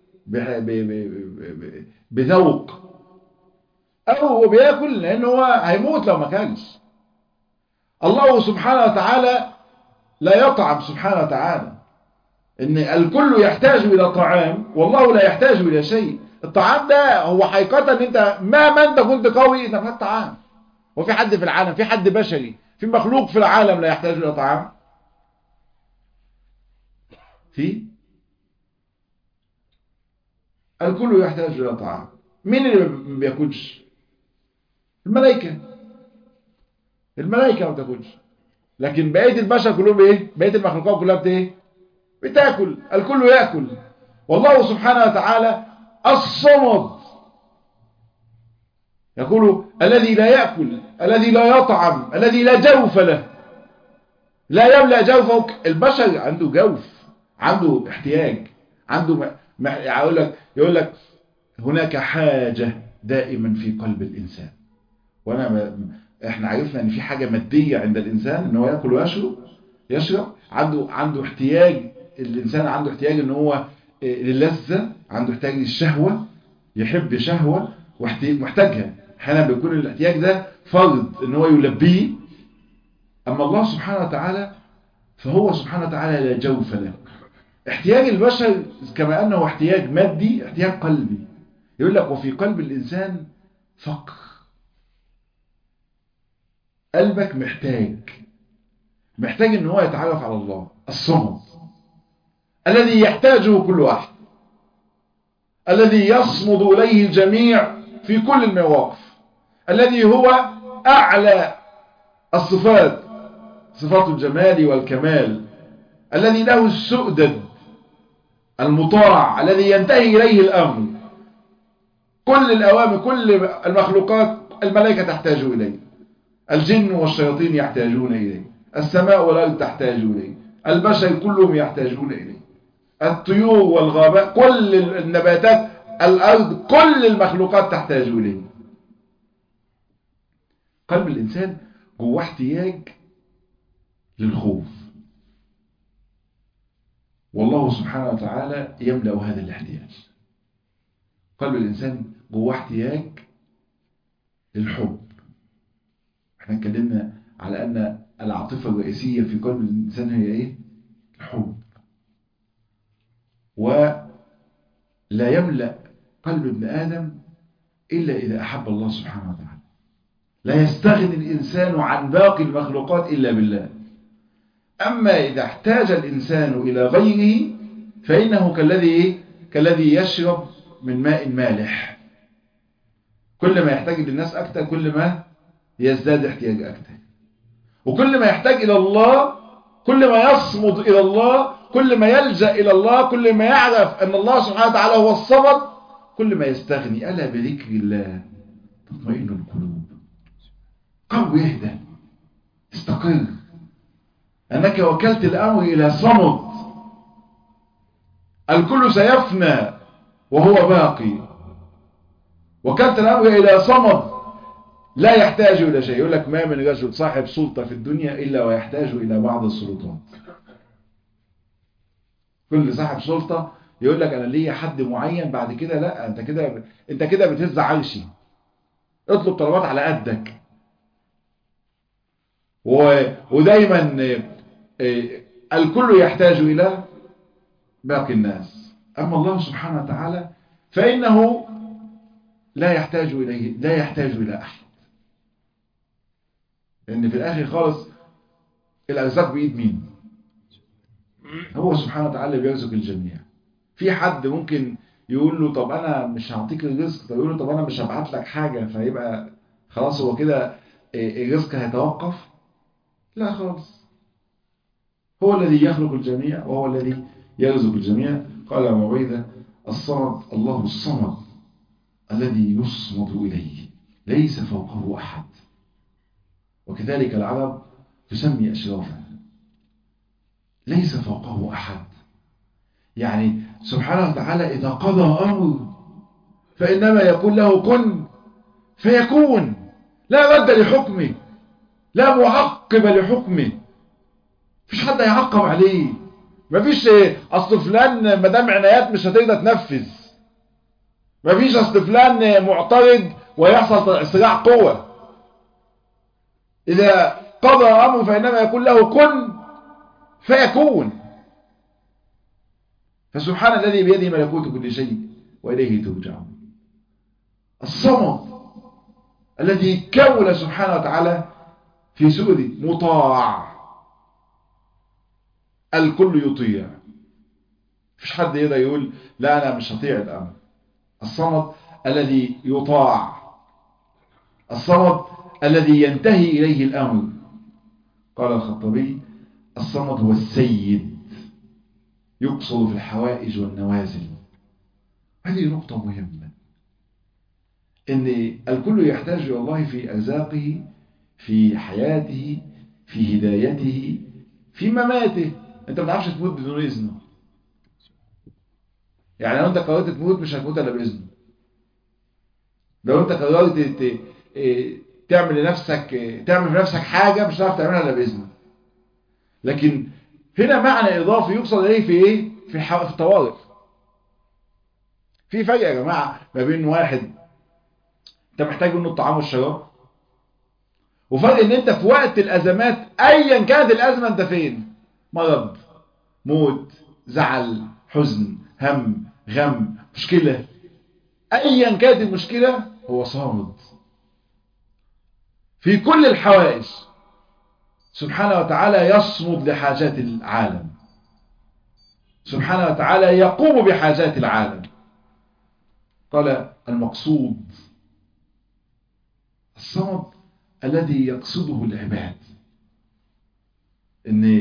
Speaker 2: بذوق أو هو بياكل لأنه هو هيموت لو ما كانش الله سبحانه وتعالى لا يطعم سبحانه وتعالى ان الكل يحتاج الى طعام والله لا يحتاج الى شيء الطعام ده هو حقيقة ان انت مهما انت كنت قوي انت محتاج طعام وفي حد في العالم في حد بشري في مخلوق في العالم لا يحتاج الى طعام في الكل يحتاج الى طعام مين اللي ما بياكلش الملائكه الملائكة ما بتاكلش لكن بقية البشر كلهم ايه بقية المخلوقات كلها بت ايه بتاكل الكل ياكل والله سبحانه وتعالى الصمد يقول الذي لا يأكل الذي لا يطعم الذي لا جوف له لا يملأ جوفه البشر عنده جوف عنده احتياج عنده م... يقول لك يقول لك هناك حاجة دائما في قلب الإنسان وانا م... احنا عرفنا ان في حاجة مادية عند الانسان ان هو ياكل ويشرب يشرب عنده عنده احتياج الانسان عنده احتياج ان هو للذة عنده احتياج للشهوة يحب شهوة محتاجها احيانا بيكون الاحتياج ده فرض ان هو يلبيه اما الله سبحانه وتعالى فهو سبحانه وتعالى لا جوف له احتياج البشر كما انه احتياج مادي احتياج قلبي يقول لك وفي قلب الانسان فقر قلبك محتاج محتاج ان هو يتعرف على الله الصمد الذي يحتاجه كل واحد الذي يصمد اليه الجميع في كل المواقف الذي هو أعلى الصفات صفات الجمال والكمال الذي له السؤدد المطاع الذي ينتهي إليه الأمر كل الأوامر كل المخلوقات الملائكة تحتاج إليه الجن والشياطين يحتاجون إليه السماء والأرض تحتاج إليه البشر كلهم يحتاجون إليه الطيور والغابات كل النباتات الأرض كل المخلوقات تحتاج إليه قلب الإنسان جواه احتياج للخوف والله سبحانه وتعالى يملأ هذا الاحتياج قلب الإنسان جواه احتياج للحب احنا اتكلمنا على أن العاطفة الرئيسية في قلب الإنسان هي إيه؟ الحب ولا يملأ قلب ابن آدم إلا إذا أحب الله سبحانه وتعالى لا يستغني الإنسان عن باقي المخلوقات إلا بالله أما إذا احتاج الإنسان إلى غيره فإنه كالذي كالذي يشرب من ماء مالح كل ما يحتاج للناس أكثر كل ما يزداد احتياج أكثر وكل ما يحتاج إلى الله كل ما يصمد إلى الله كل ما يلجأ إلى الله كل ما يعرف أن الله سبحانه وتعالى هو الصمد كل ما يستغني ألا بذكر الله تطمئن القلوب قوي يهدى استقر أنك وكلت الأمر إلى صمد الكل سيفنى وهو باقي وكلت الأمر إلى صمد لا يحتاج إلى شيء يقول لك ما من رجل صاحب سلطة في الدنيا إلا ويحتاج إلى بعض السلطات كل صاحب سلطة يقول لك أنا ليا حد معين بعد كده لا أنت كده أنت كده بتهز عرشي اطلب طلبات على قدك و... ودايما الكل يحتاج إلى باقي الناس أما الله سبحانه وتعالى فإنه لا يحتاج إليه لا يحتاج إلى أحد لأن في الآخر خالص الأرزاق بإيد مين هو سبحانه وتعالى بيرزق الجميع في حد ممكن يقول له طب أنا مش هعطيك الرزق طب يقول له طب أنا مش هبعت لك حاجة فيبقى خلاص هو كده الرزق هيتوقف لا خالص هو الذي يخلق الجميع وهو الذي يرزق الجميع قال أبو عبيدة الصمد الله الصمد الذي يصمد إليه ليس فوقه أحد وكذلك العرب تسمي أشرافا ليس فوقه أحد يعني سبحانه وتعالى إذا قضى أمر فإنما يقول له كن فيكون لا رد لحكمه لا معقب لحكمه مفيش حد يعقب عليه مفيش اصل فلان مدام عنايات مش هتقدر تنفذ مفيش اصل فلان معترض ويحصل صراع قوة اذا قضى امره فانما يقول له كن فيكون فسبحان الذي بيده ملكوت كل شيء واليه ترجعون الصمد الذي كون سبحانه وتعالى في سوره مطاع الكل يطيع مفيش حد يقدر يقول لا انا مش هطيع الامر الصمد الذي يطاع الصمد الذي ينتهي اليه الامر قال الخطابي الصمد هو السيد يقصد في الحوائج والنوازل هذه نقطة مهمة ان الكل يحتاج الى الله في ارزاقه في حياته في هدايته في مماته انت ما تعرفش تموت بدون اذنه يعني لو انت قررت تموت مش هتموت الا باذنه لو انت قررت تعمل لنفسك تعمل في نفسك حاجه مش هتعرف تعملها الا باذنه لكن هنا معنى اضافي يقصد اليه في ايه في في الطوارئ في فرق يا جماعه ما بين واحد انت محتاج منه الطعام والشراب وفرق ان انت في وقت الازمات ايا كانت الازمه انت فين مرض موت زعل حزن هم غم مشكلة ايا كانت المشكلة هو صامد في كل الحوائج سبحانه وتعالى يصمد لحاجات العالم سبحانه وتعالى يقوم بحاجات العالم قال المقصود الصمد الذي يقصده العباد ان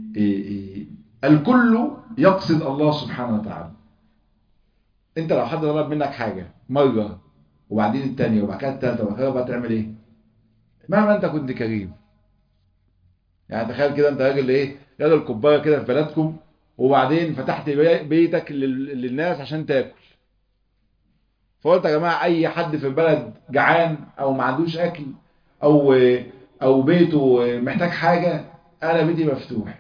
Speaker 2: الكل يقصد الله سبحانه وتعالى انت لو حد طلب منك حاجة مرة وبعدين التانية وبعد كده التالتة وبعد كده بقى تعمل ايه مهما انت كنت كريم يعني تخيل كده انت راجل ايه راجل كبارة كده في بلدكم وبعدين فتحت بيتك للناس عشان تاكل فقلت يا جماعة اي حد في البلد جعان او ما عندوش اكل او او بيته محتاج حاجة انا بيتي مفتوح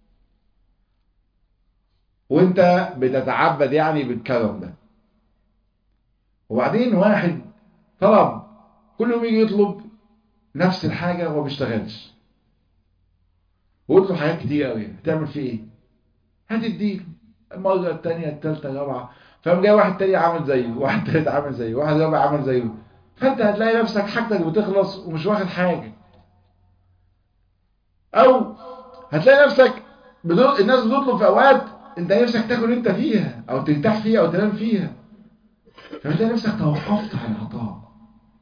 Speaker 2: وانت بتتعبد يعني بالكرم ده وبعدين واحد طلب كل يوم يجي يطلب نفس الحاجة وما بيشتغلش وقلت له حاجات كتير قوي هتعمل فيه ايه هتديه المرة التانية التالتة الرابعة فقام جاي واحد تاني عامل زيه واحد تالت عامل زيه واحد رابع عامل زيه فانت هتلاقي نفسك حاجتك بتخلص ومش واخد حاجة او هتلاقي نفسك بدون الناس بتطلب في اوقات انت نفسك تاكل انت فيها او ترتاح فيها او تنام فيها فبتلاقي نفسك توقفت عن العطاء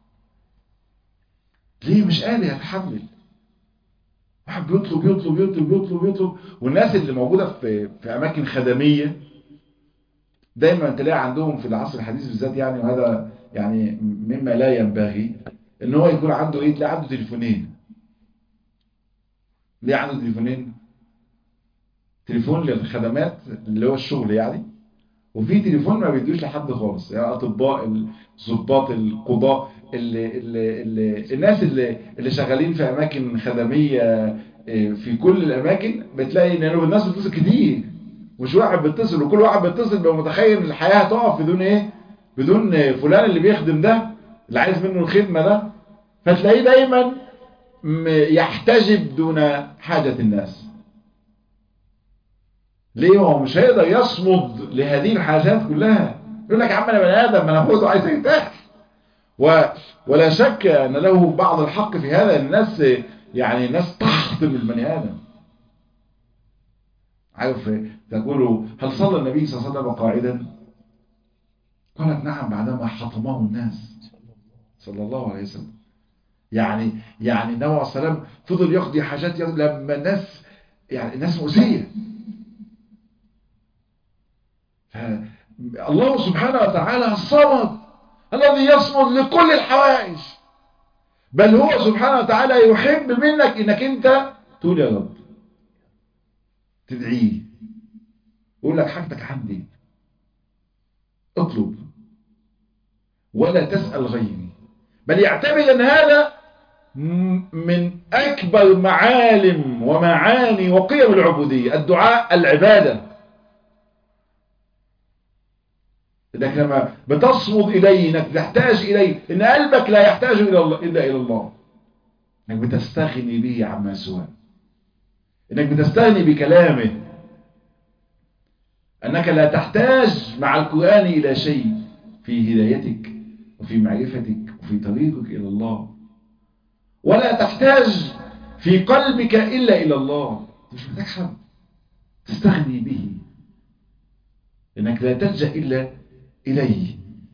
Speaker 2: ليه مش قادر يتحمل واحد بيطلب يطلب يطلب يطلب يطلب والناس اللي موجودة في في أماكن خدمية دايما تلاقي عندهم في العصر الحديث بالذات يعني وهذا يعني مما لا ينبغي ان هو يكون عنده ايه تلاقي عنده تليفونين ليه عنده تليفونين تليفون للخدمات اللي هو الشغل يعني وفي تليفون ما بيدوش لحد خالص يعني اطباء الضباط القضاء اللي اللي اللي الناس اللي اللي شغالين في اماكن خدميه في كل الاماكن بتلاقي ان الناس بتتصل كتير مش واحد بيتصل وكل واحد بيتصل بيبقى متخيل ان الحياه هتقف بدون ايه بدون فلان اللي بيخدم ده اللي عايز منه الخدمه ده فتلاقيه دايما يحتجب دون حاجه الناس ليه هو مش هيقدر يصمد لهذه الحاجات كلها يقول لك يا عم انا بني ادم ما انا برضه عايز ارتاح و... ولا شك ان له بعض الحق في هذا الناس يعني الناس تحطم البني ادم عارف تقول هل صلى النبي صلى الله عليه وسلم قاعدا قالت نعم بعدما حطمه الناس صلى الله عليه وسلم يعني يعني النبي عليه السلام فضل يقضي حاجات لما الناس يعني الناس مؤذيه الله سبحانه وتعالى الصمد الذي يصمد لكل الحوائج بل هو سبحانه وتعالى يحب منك انك انت تقول يا رب تدعيه يقول لك حاجتك عندي اطلب ولا تسأل غيري بل يعتبر ان هذا من اكبر معالم ومعاني وقيم العبودية الدعاء العباده انك لما بتصمد اليه انك تحتاج اليه ان قلبك لا يحتاج الى الله الا الى الله انك بتستغني به عما سواه انك بتستغني بكلامه انك لا تحتاج مع القرآن الى شيء في هدايتك وفي معرفتك وفي طريقك الى الله ولا تحتاج في قلبك الا الى الله مش محتاج حد تستغني به انك لا تلجأ الا إليه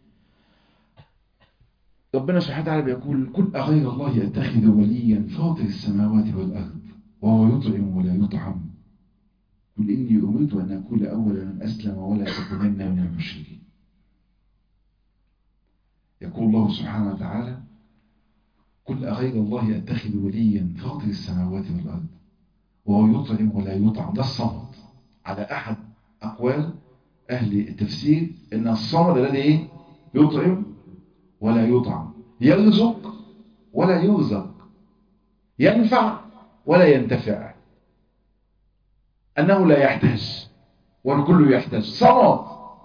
Speaker 2: ربنا سبحانه وتعالى بيقول كل أغير الله يتخذ وليا فاطر السماوات والأرض وهو يطعم ولا يطعم قل إني أمرت أن أكون أول من أسلم ولا تكونن من المشركين يقول الله سبحانه وتعالى كل أغير الله يتخذ وليا فاطر السماوات والأرض وهو يطعم ولا يطعم ده الصمد على أحد أقوال أهل التفسير إن الصمد الذي إيه؟ يطعم ولا يطعم يرزق ولا يرزق ينفع ولا ينتفع أنه لا يحتاج والكل يحتاج صمد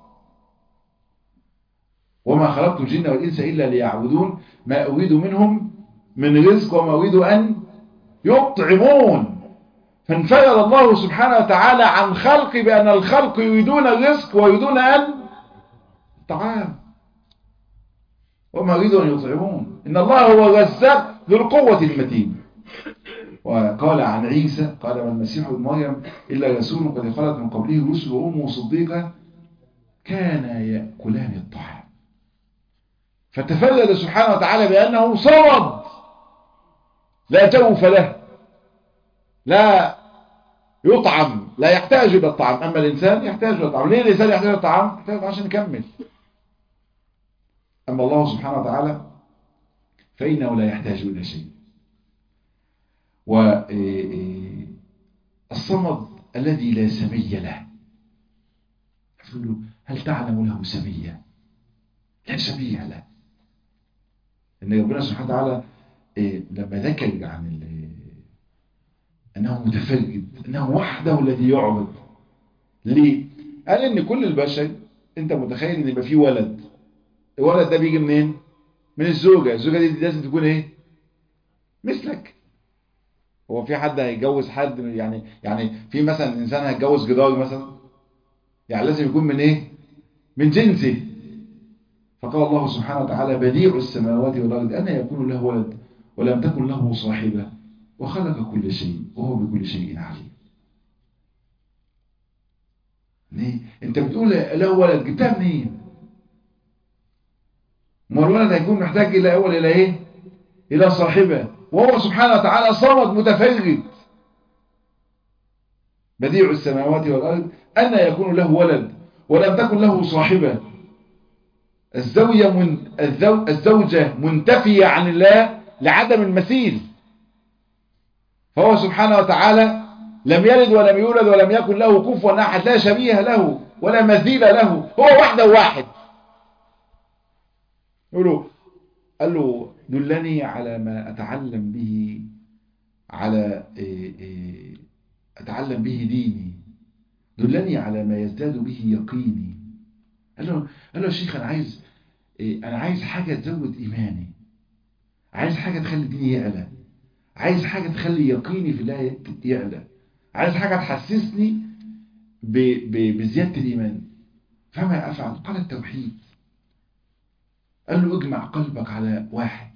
Speaker 2: وما خلقت الجن والإنس إلا ليعبدون ما أريد منهم من رزق وما أريد أن يطعمون فانفرد الله سبحانه وتعالى عن خلق بأن الخلق يريدون الرزق ويريدون أن الطعام وما يريدون أن يطعمون إن الله هو الرزاق ذو القوة المتين وقال عن عيسى قال ما المسيح ابن مريم إلا رسول قد خلت من قبله رسل وأمه صديقة كان يأكلان الطعام فتفرد سبحانه وتعالى بأنه صمد لا جوف له لا يطعم لا يحتاج إلى الطعام أما الإنسان يحتاج إلى الطعام ليه الإنسان يحتاج إلى الطعام؟ يحتاج عشان يكمل أما الله سبحانه وتعالى فإنه لا يحتاج إلى شيء والصمد الذي لا سمي له يقول هل تعلم له سمية لا سمية له إن ربنا سبحانه وتعالى لما ذكر عن أنه متفرد أنه وحده الذي يعبد ليه؟ قال إن كل البشر أنت متخيل إن يبقى فيه ولد الولد ده بيجي منين؟ من الزوجة الزوجة دي لازم تكون إيه؟ مثلك هو في حد هيتجوز حد يعني يعني في مثلا إنسان هيتجوز جدار مثلا يعني لازم يكون من إيه؟ من جنسه فقال الله سبحانه وتعالى بديع السماوات والأرض أن يكون له ولد ولم تكن له صاحبة وخلق كل شيء وهو بكل شيء عليم ليه؟ انت بتقول له ولد جبتها منين ما الولد هيكون محتاج الى اول الى ايه الى صاحبه وهو سبحانه وتعالى صمد متفرد بديع السماوات والارض ان يكون له ولد ولم تكن له صاحبه الزوجة من الزو... الزوجة منتفية عن الله لعدم المثيل فهو سبحانه وتعالى لم يلد ولم يولد ولم يكن له كفوا احد لا شبيه له ولا مثيل له هو وحده واحد يقول له قال له دلني على ما اتعلم به على إيه إيه اتعلم به ديني دلني على ما يزداد به يقيني قال له قال له يا شيخ انا عايز إيه انا عايز حاجه تزود ايماني عايز حاجه تخلي ديني يعلى عايز حاجة تخلي يقيني في الله يعلى عايز حاجة تحسسني ب... ب... بزيادة الإيمان فما أفعل قال التوحيد قال له اجمع قلبك على واحد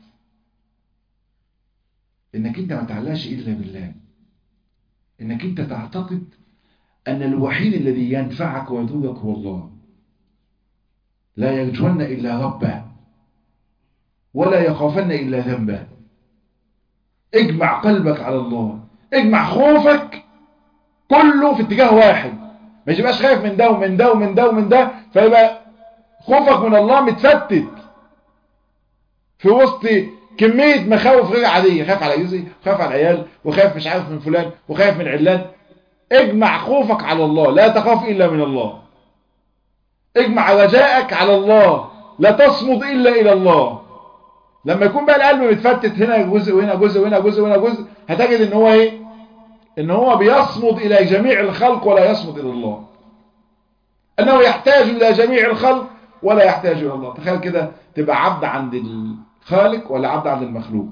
Speaker 2: انك انت ما تعلاش الا بالله انك انت تعتقد ان الوحيد الذي ينفعك ويضرك هو الله لا يرجون الا ربه ولا يخافن الا ذنبه اجمع قلبك على الله اجمع خوفك كله في اتجاه واحد ما يبقاش خايف من ده ومن ده ومن ده ومن ده فيبقى خوفك من الله متفتت في وسط كمية مخاوف غير عادية خاف على جوزي وخاف على العيال وخاف مش عارف من فلان وخاف من علان اجمع خوفك على الله لا تخاف إلا من الله اجمع رجاءك على الله لا تصمد إلا إلى الله لما يكون بقى القلب متفتت هنا جزء وهنا جزء وهنا جزء وهنا جزء هتجد ان هو ايه ان هو بيصمد الى جميع الخلق ولا يصمد الى الله انه يحتاج الى جميع الخلق ولا يحتاج الى الله تخيل كده تبقى عبد عند الخالق ولا عبد عند المخلوق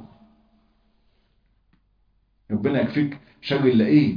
Speaker 2: ربنا يكفيك شر ايه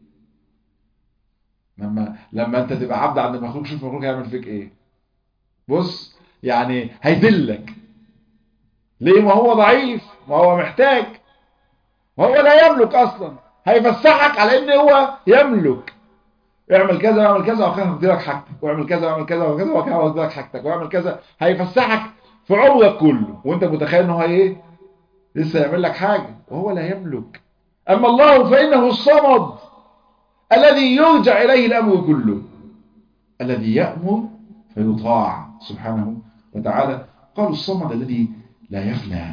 Speaker 2: لما لما انت تبقى عبد عند المخلوق شوف المخلوق هيعمل فيك ايه بص يعني هيذلك ليه ما هو ضعيف ما هو محتاج وهو لا يملك اصلا هيفسحك على ان هو يملك اعمل كذا واعمل كذا وكان هديلك حاجتك واعمل كذا واعمل كذا وكذا وكان هديلك حاجتك واعمل كذا هيفسحك في عمرك كله وانت متخيل ان هو ايه لسه يعمل لك حاجه وهو لا يملك اما الله فانه الصمد الذي يرجع اليه الامر كله الذي يامر فيطاع سبحانه وتعالى قالوا الصمد الذي لا يفنى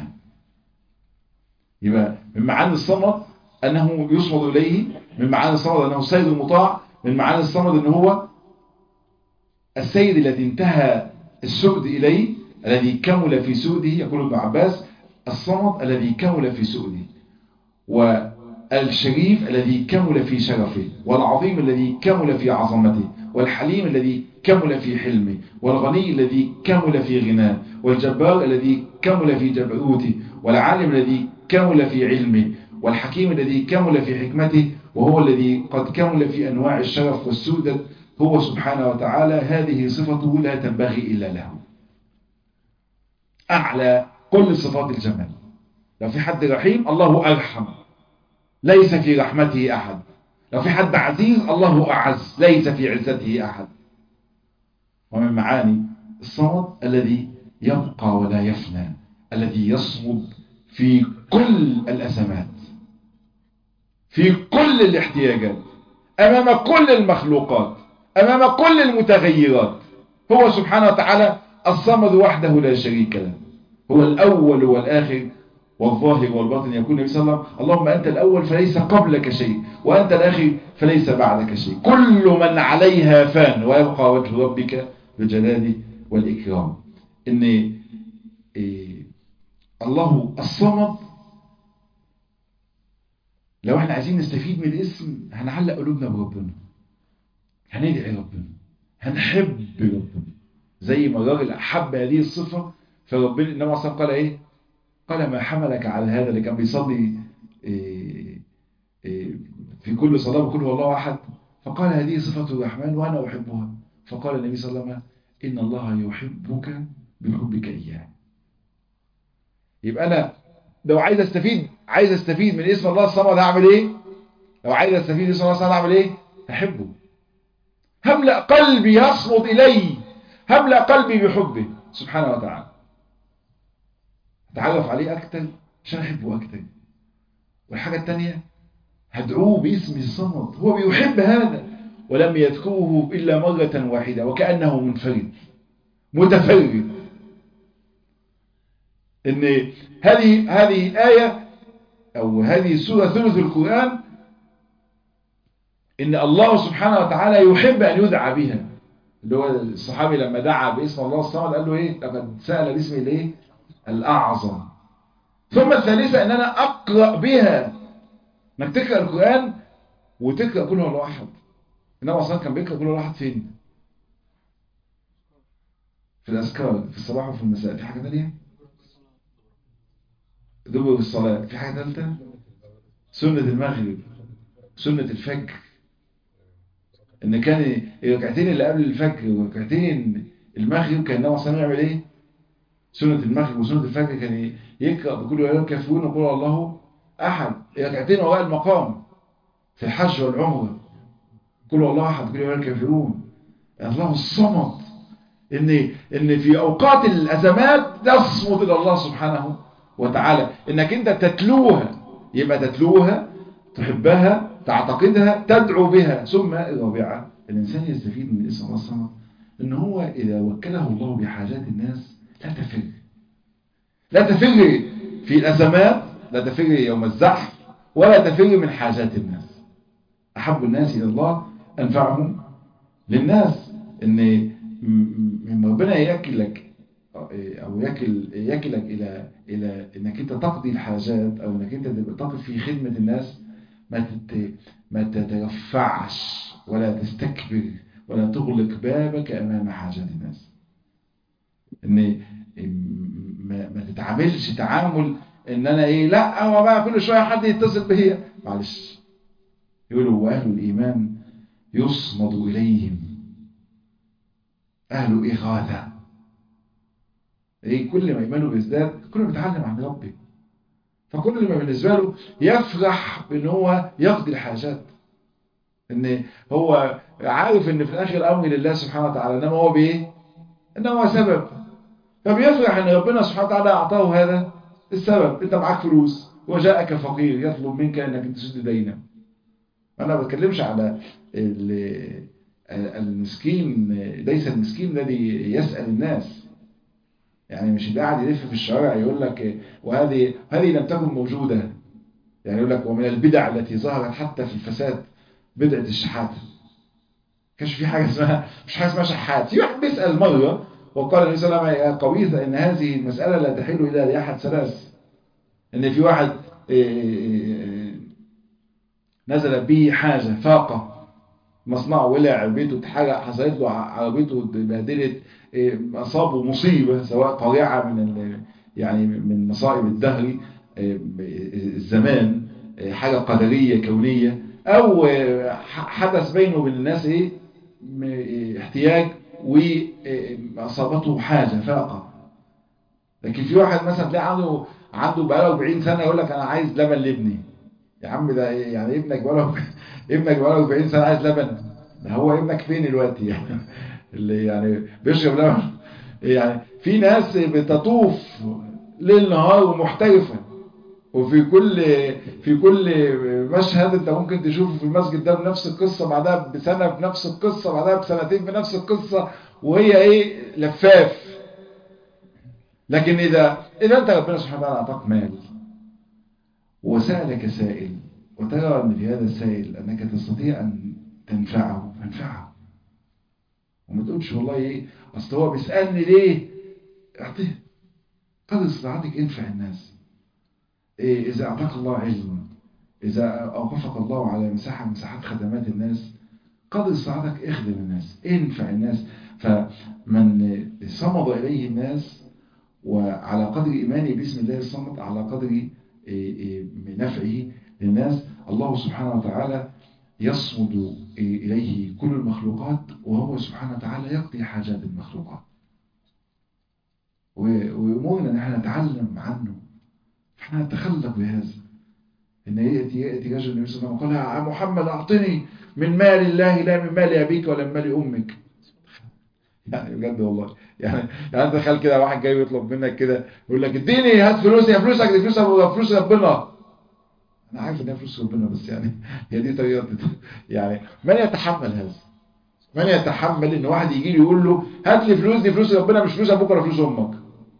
Speaker 2: يبقى من معاني الصمد أنه يصمد إليه من معاني الصمد أنه سيد المطاع من معاني الصمد أنه هو السيد الذي انتهى السؤد إليه الذي كمل في سؤده يقول ابن عباس الصمد الذي كمل في سؤده والشريف الذي كمل في شرفه والعظيم الذي كمل في عظمته والحليم الذي كمل في حلمه والغني الذي كمل في غناه والجبار الذي كمل في جبروته والعالم الذي كمل في علمه والحكيم الذي كمل في حكمته وهو الذي قد كمل في أنواع الشرف والسودة هو سبحانه وتعالى هذه صفته لا تنبغي إلا له أعلى كل صفات الجمال لو في حد رحيم الله أرحم ليس في رحمته أحد لو في حد عزيز الله أعز ليس في عزته أحد ومن معاني الصمد الذي يبقى ولا يفنى الذي يصمد في كل الأزمات في كل الاحتياجات أمام كل المخلوقات أمام كل المتغيرات هو سبحانه وتعالى الصمد وحده لا شريك له هو الأول والآخر والظاهر والباطن يكون النبي صلى الله عليه وسلم اللهم أنت الأول فليس قبلك شيء وأنت الآخر فليس بعدك شيء كل من عليها فان ويبقى وجه ربك بالجلال والإكرام إن إيه الله الصمد لو احنا عايزين نستفيد من الاسم هنعلق قلوبنا بربنا هندعي ربنا هنحب ربنا زي ما الراجل أحب هذه الصفة فربنا النبي صلى قال ايه قال ما حملك على هذا اللي كان بيصلي إيه إيه في كل صلاة بكل هو الله أحد فقال هذه صفة الرحمن وأنا أحبها فقال النبي صلى الله عليه وسلم إن الله يحبك بحبك إياه يبقى أنا لو عايز استفيد عايز استفيد من اسم الله الصمد هعمل ايه لو عايز استفيد من اسم الله الصمد هعمل ايه هحبه هملأ قلبي يصمد إليه هملأ قلبي بحبه سبحانه وتعالى اتعرف عليه أكتر عشان أحبه أكتر والحاجة الثانية هدعوه باسم الصمد هو بيحب هذا ولم يذكره إلا مرة واحدة وكأنه منفرد متفرد ان هذه هذه الآية أو هذه السورة ثلث القرآن إن الله سبحانه وتعالى يحب أن يدعى بها اللي هو الصحابي لما دعا باسم الله الصمد قال له إيه لقد سأل باسم الإيه الأعظم ثم الثالثة أن أنا أقرأ بها انك تقرأ القرآن وتقرأ كل هو الله أحد إنما أصلا كان بيقرأ كل هو الله أحد فين في الأذكار في الصباح وفي المساء في حاجة تانية دبر الصلاة في حاجة ثالثة سنة المغرب سنة الفجر ان كان الركعتين اللي قبل الفجر وركعتين المغرب كان النبي صلى الله عليه وسلم يعمل ايه سنة المغرب وسنة الفجر كان يقرأ بكل ولا كافرون وقول الله احد ركعتين وراء المقام في الحج والعمرة كل الله احد كل ولا كافرون الله الصمد ان ان في اوقات الازمات تصمد الى الله سبحانه وتعالى انك انت تتلوها يبقى تتلوها تحبها تعتقدها تدعو بها ثم الرابعة الإنسان يستفيد من اسم الله الصمد إن هو إذا وكله الله بحاجات الناس لا تفر لا تفر في الأزمات لا تفر يوم الزحف ولا تفر من حاجات الناس أحب الناس إلى الله أنفعهم للناس إن من ربنا يأكلك أو يكل يكلك إلى إلى إنك أنت تقضي الحاجات أو إنك أنت تقف في خدمة الناس ما تت... ما تترفعش ولا تستكبر ولا تغلق بابك أمام حاجات الناس إن ما, ما تتعاملش تعامل إن أنا إيه لا هو بقى كل شوية حد يتصل بيا معلش يقولوا وأهل الإيمان يصمد إليهم أهل إغاثة إيه كل ما إيمانه بيزداد كل ما بيتعلم عن ربه فكل ما بالنسبة له يفرح بان هو يقضي الحاجات ان هو عارف ان في الاخر الامر لله سبحانه وتعالى انما هو بايه انما هو سبب فبيفرح ان ربنا سبحانه وتعالى اعطاه هذا السبب انت معاك فلوس وجاءك فقير يطلب منك انك تسد دينه انا ما بتكلمش على المسكين ليس المسكين الذي يسأل الناس يعني مش اللي قاعد يلف في الشوارع يقول لك وهذه هذه لم تكن موجودة يعني يقول لك ومن البدع التي ظهرت حتى في الفساد بدعة الشحات كانش في حاجة اسمها مش حاجة اسمها شحات في واحد بيسأل مرة وقال النبي صلى الله عليه وسلم يا قويثة ان هذه المسألة لا تحل إلا لأحد ثلاث ان في واحد نزل به حاجة فاقة مصنعه ولع بيته اتحرق حصلت له عربيته اتبهدلت أصابه مصيبة سواء طريعة من يعني من مصائب الدهر الزمان حاجة قدرية كونية أو حدث بينه وبين الناس إيه احتياج وأصابته حاجة فاقة لكن في واحد مثلا تلاقي عنده عنده بقاله 40 سنة يقول لك أنا عايز لبن لابني يا عم ده يعني ابنك بقاله ابنك بقاله 40 سنة عايز لبن ده هو ابنك فين دلوقتي يعني اللي يعني بيشرب لبن يعني في ناس بتطوف ليل نهار ومحترفة وفي كل في كل مشهد انت ممكن تشوفه في المسجد ده بنفس القصة بعدها بسنة بنفس القصة بعدها بسنتين بنفس القصة وهي ايه لفاف لكن اذا اذا انت ربنا سبحانه وتعالى اعطاك مال وسألك سائل وترى ان في هذا السائل انك تستطيع ان تنفعه فانفعه وما تقولش والله ايه اصل هو بيسألني ليه اعطيه قدر استطاعتك انفع الناس إيه إذا أعطاك الله علم إذا أوقفك الله على مساحة من مساحات خدمات الناس قدر استطاعتك اخدم الناس انفع الناس فمن صمد إليه الناس وعلى قدر إيمانه باسم الله الصمد على قدر نفعه للناس الله سبحانه وتعالى يصمد إليه كل المخلوقات وهو سبحانه وتعالى يقضي حاجات المخلوقات ويأمرنا أن احنا نتعلم عنه احنا نتخلق بهذا ان يأتي يأتي رجل النبي صلى الله عليه وسلم قال يا محمد اعطني من مال الله لا من مال ابيك ولا من مال امك يعني بجد والله يعني يعني انت تخيل كده واحد جاي يطلب منك كده يقول لك اديني هات فلوسي يا فلوسك دي فلوس فلوس ربنا انا عارف ان هي فلوس ربنا بس يعني هي دي طريقه يعني من يتحمل هذا من يتحمل ان واحد يجي له يقول له هات لي فلوس دي فلوس ربنا مش فلوس ابوك ولا فلوس امك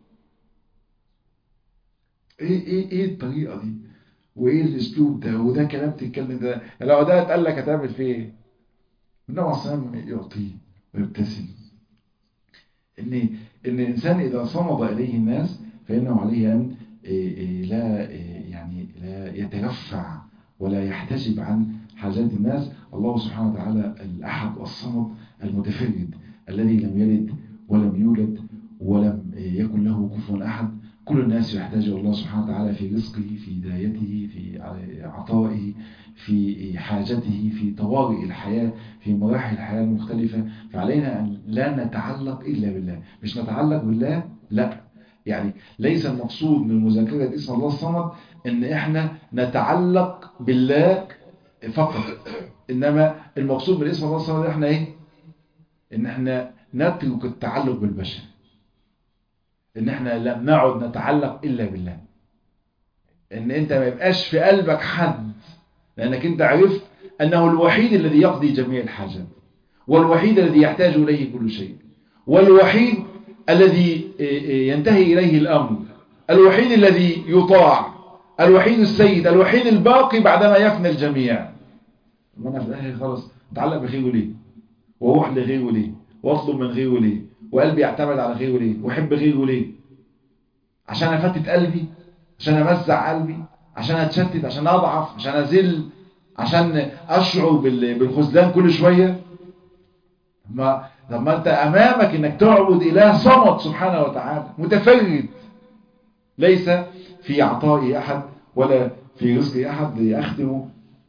Speaker 2: ايه ايه ايه الطريقه دي وايه الاسلوب ده وده كلام تتكلم ده لو ده اتقال لك هتعمل فيه ايه النبي عليه الصلاه يعطيه ويبتسم ان ان الانسان اذا صمد اليه الناس فانه عليه ان لا يعني لا يترفع ولا يحتجب عن حاجات الناس الله سبحانه وتعالى الاحد الصمد المتفرد الذي لم يلد ولم يولد ولم يكن له كفوا احد كل الناس يحتاج الله سبحانه وتعالى في رزقه في هدايته في عطائه في حاجته في طوارئ الحياة في مراحل الحياة المختلفة فعلينا أن لا نتعلق إلا بالله مش نتعلق بالله لا يعني ليس المقصود من مذاكرة اسم الله الصمد ان احنا نتعلق بالله فقط انما المقصود من اسم الله الصمد احنا ايه ان احنا نترك التعلق بالبشر ان احنا لم نعد نتعلق الا بالله ان انت ما يبقاش في قلبك حد لانك انت عرفت انه الوحيد الذي يقضي جميع الحاجات والوحيد الذي يحتاج اليه كل شيء والوحيد الذي ينتهي اليه الامر الوحيد الذي يطاع الوحيد السيد الوحيد الباقي بعدما يفنى الجميع وانا في الاخر خلاص اتعلق بغيره ليه واروح لغيره ليه واطلب من غيره ليه وقلبي يعتمد على غيره ليه واحب غيره ليه عشان افتت قلبي عشان امزع قلبي عشان اتشتت عشان اضعف عشان ازل عشان اشعر بالخذلان كل شويه ما لما انت امامك انك تعبد اله صمد سبحانه وتعالى متفرد ليس في عطاء احد ولا في رزق احد لاختم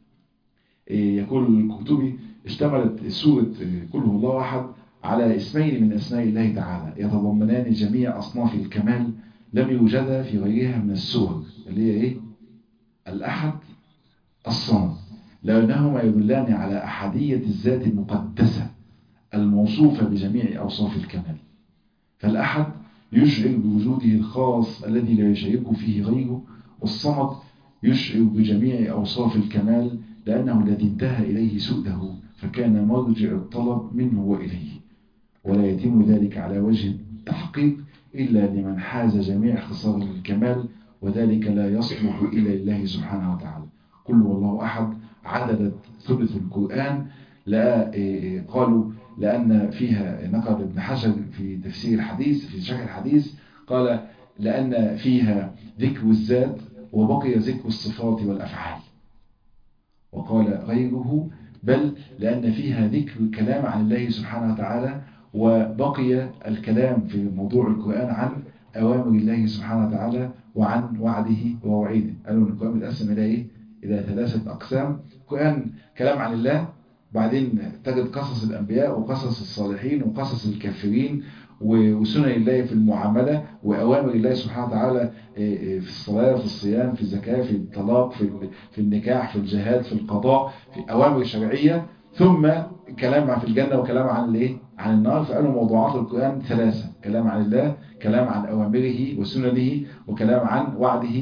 Speaker 2: يقول الكتبي اشتملت سوره كل هو الله احد على اسمين من اسماء الله تعالى يتضمنان جميع اصناف الكمال لم يوجد في غيرها من السور اللي هي ايه الاحد الصمد لانهما يدلان على احديه الذات المقدسه الموصوفه بجميع اوصاف الكمال فالاحد يشعر بوجوده الخاص الذي لا يشارك فيه غيره والصمد يشعر بجميع اوصاف الكمال لانه الذي انتهى اليه سؤده فكان مرجع الطلب منه واليه ولا يتم ذلك على وجه التحقيق إلا لمن حاز جميع خصال الكمال وذلك لا يصلح إلا لله سبحانه وتعالى كل والله أحد عددت ثلث القرآن لا قالوا لأن فيها نقل ابن حجر في تفسير الحديث في شرح الحديث قال لأن فيها ذكر الذات وبقي ذكر الصفات والأفعال وقال غيره بل لأن فيها ذكر الكلام عن الله سبحانه وتعالى وبقي الكلام في موضوع القرآن عن أوامر الله سبحانه وتعالى وعن وعده ووعيده قالوا أن القرآن متقسم إلى إيه؟ إلى ثلاثة أقسام القرآن كلام عن الله بعدين تجد قصص الأنبياء وقصص الصالحين وقصص الكافرين وسنن الله في المعاملة وأوامر الله سبحانه وتعالى في الصلاة في الصيام في الزكاة في الطلاق في في النكاح في الجهاد في القضاء في أوامر شرعية ثم كلام في الجنة وكلام عن الايه عن النار فقالوا موضوعات القرآن ثلاثة كلام عن الله كلام عن أوامره وسننه وكلام عن وعده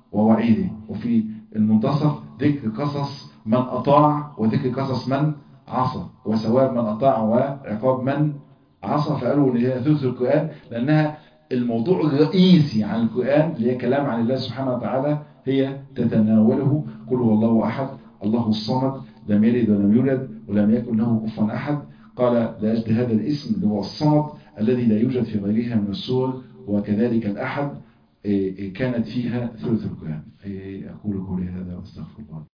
Speaker 2: ووعيده وفي المنتصف ذكر قصص من أطاع وذكر قصص من عصى وثواب من أطاع وعقاب من عصى فقالوا ان هي ثلث القرآن لأنها الموضوع الرئيسي عن القرآن اللي هي كلام عن الله سبحانه وتعالى هي تتناوله قل هو الله أحد الله الصمد لم يلد ولم يولد ولم يكن له كفوا أحد قال لأجل هذا الاسم اللي هو الصمد الذي لا يوجد في غيرها من السور وكذلك الأحد كانت فيها ثلث القرآن أقول قولي هذا واستغفر الله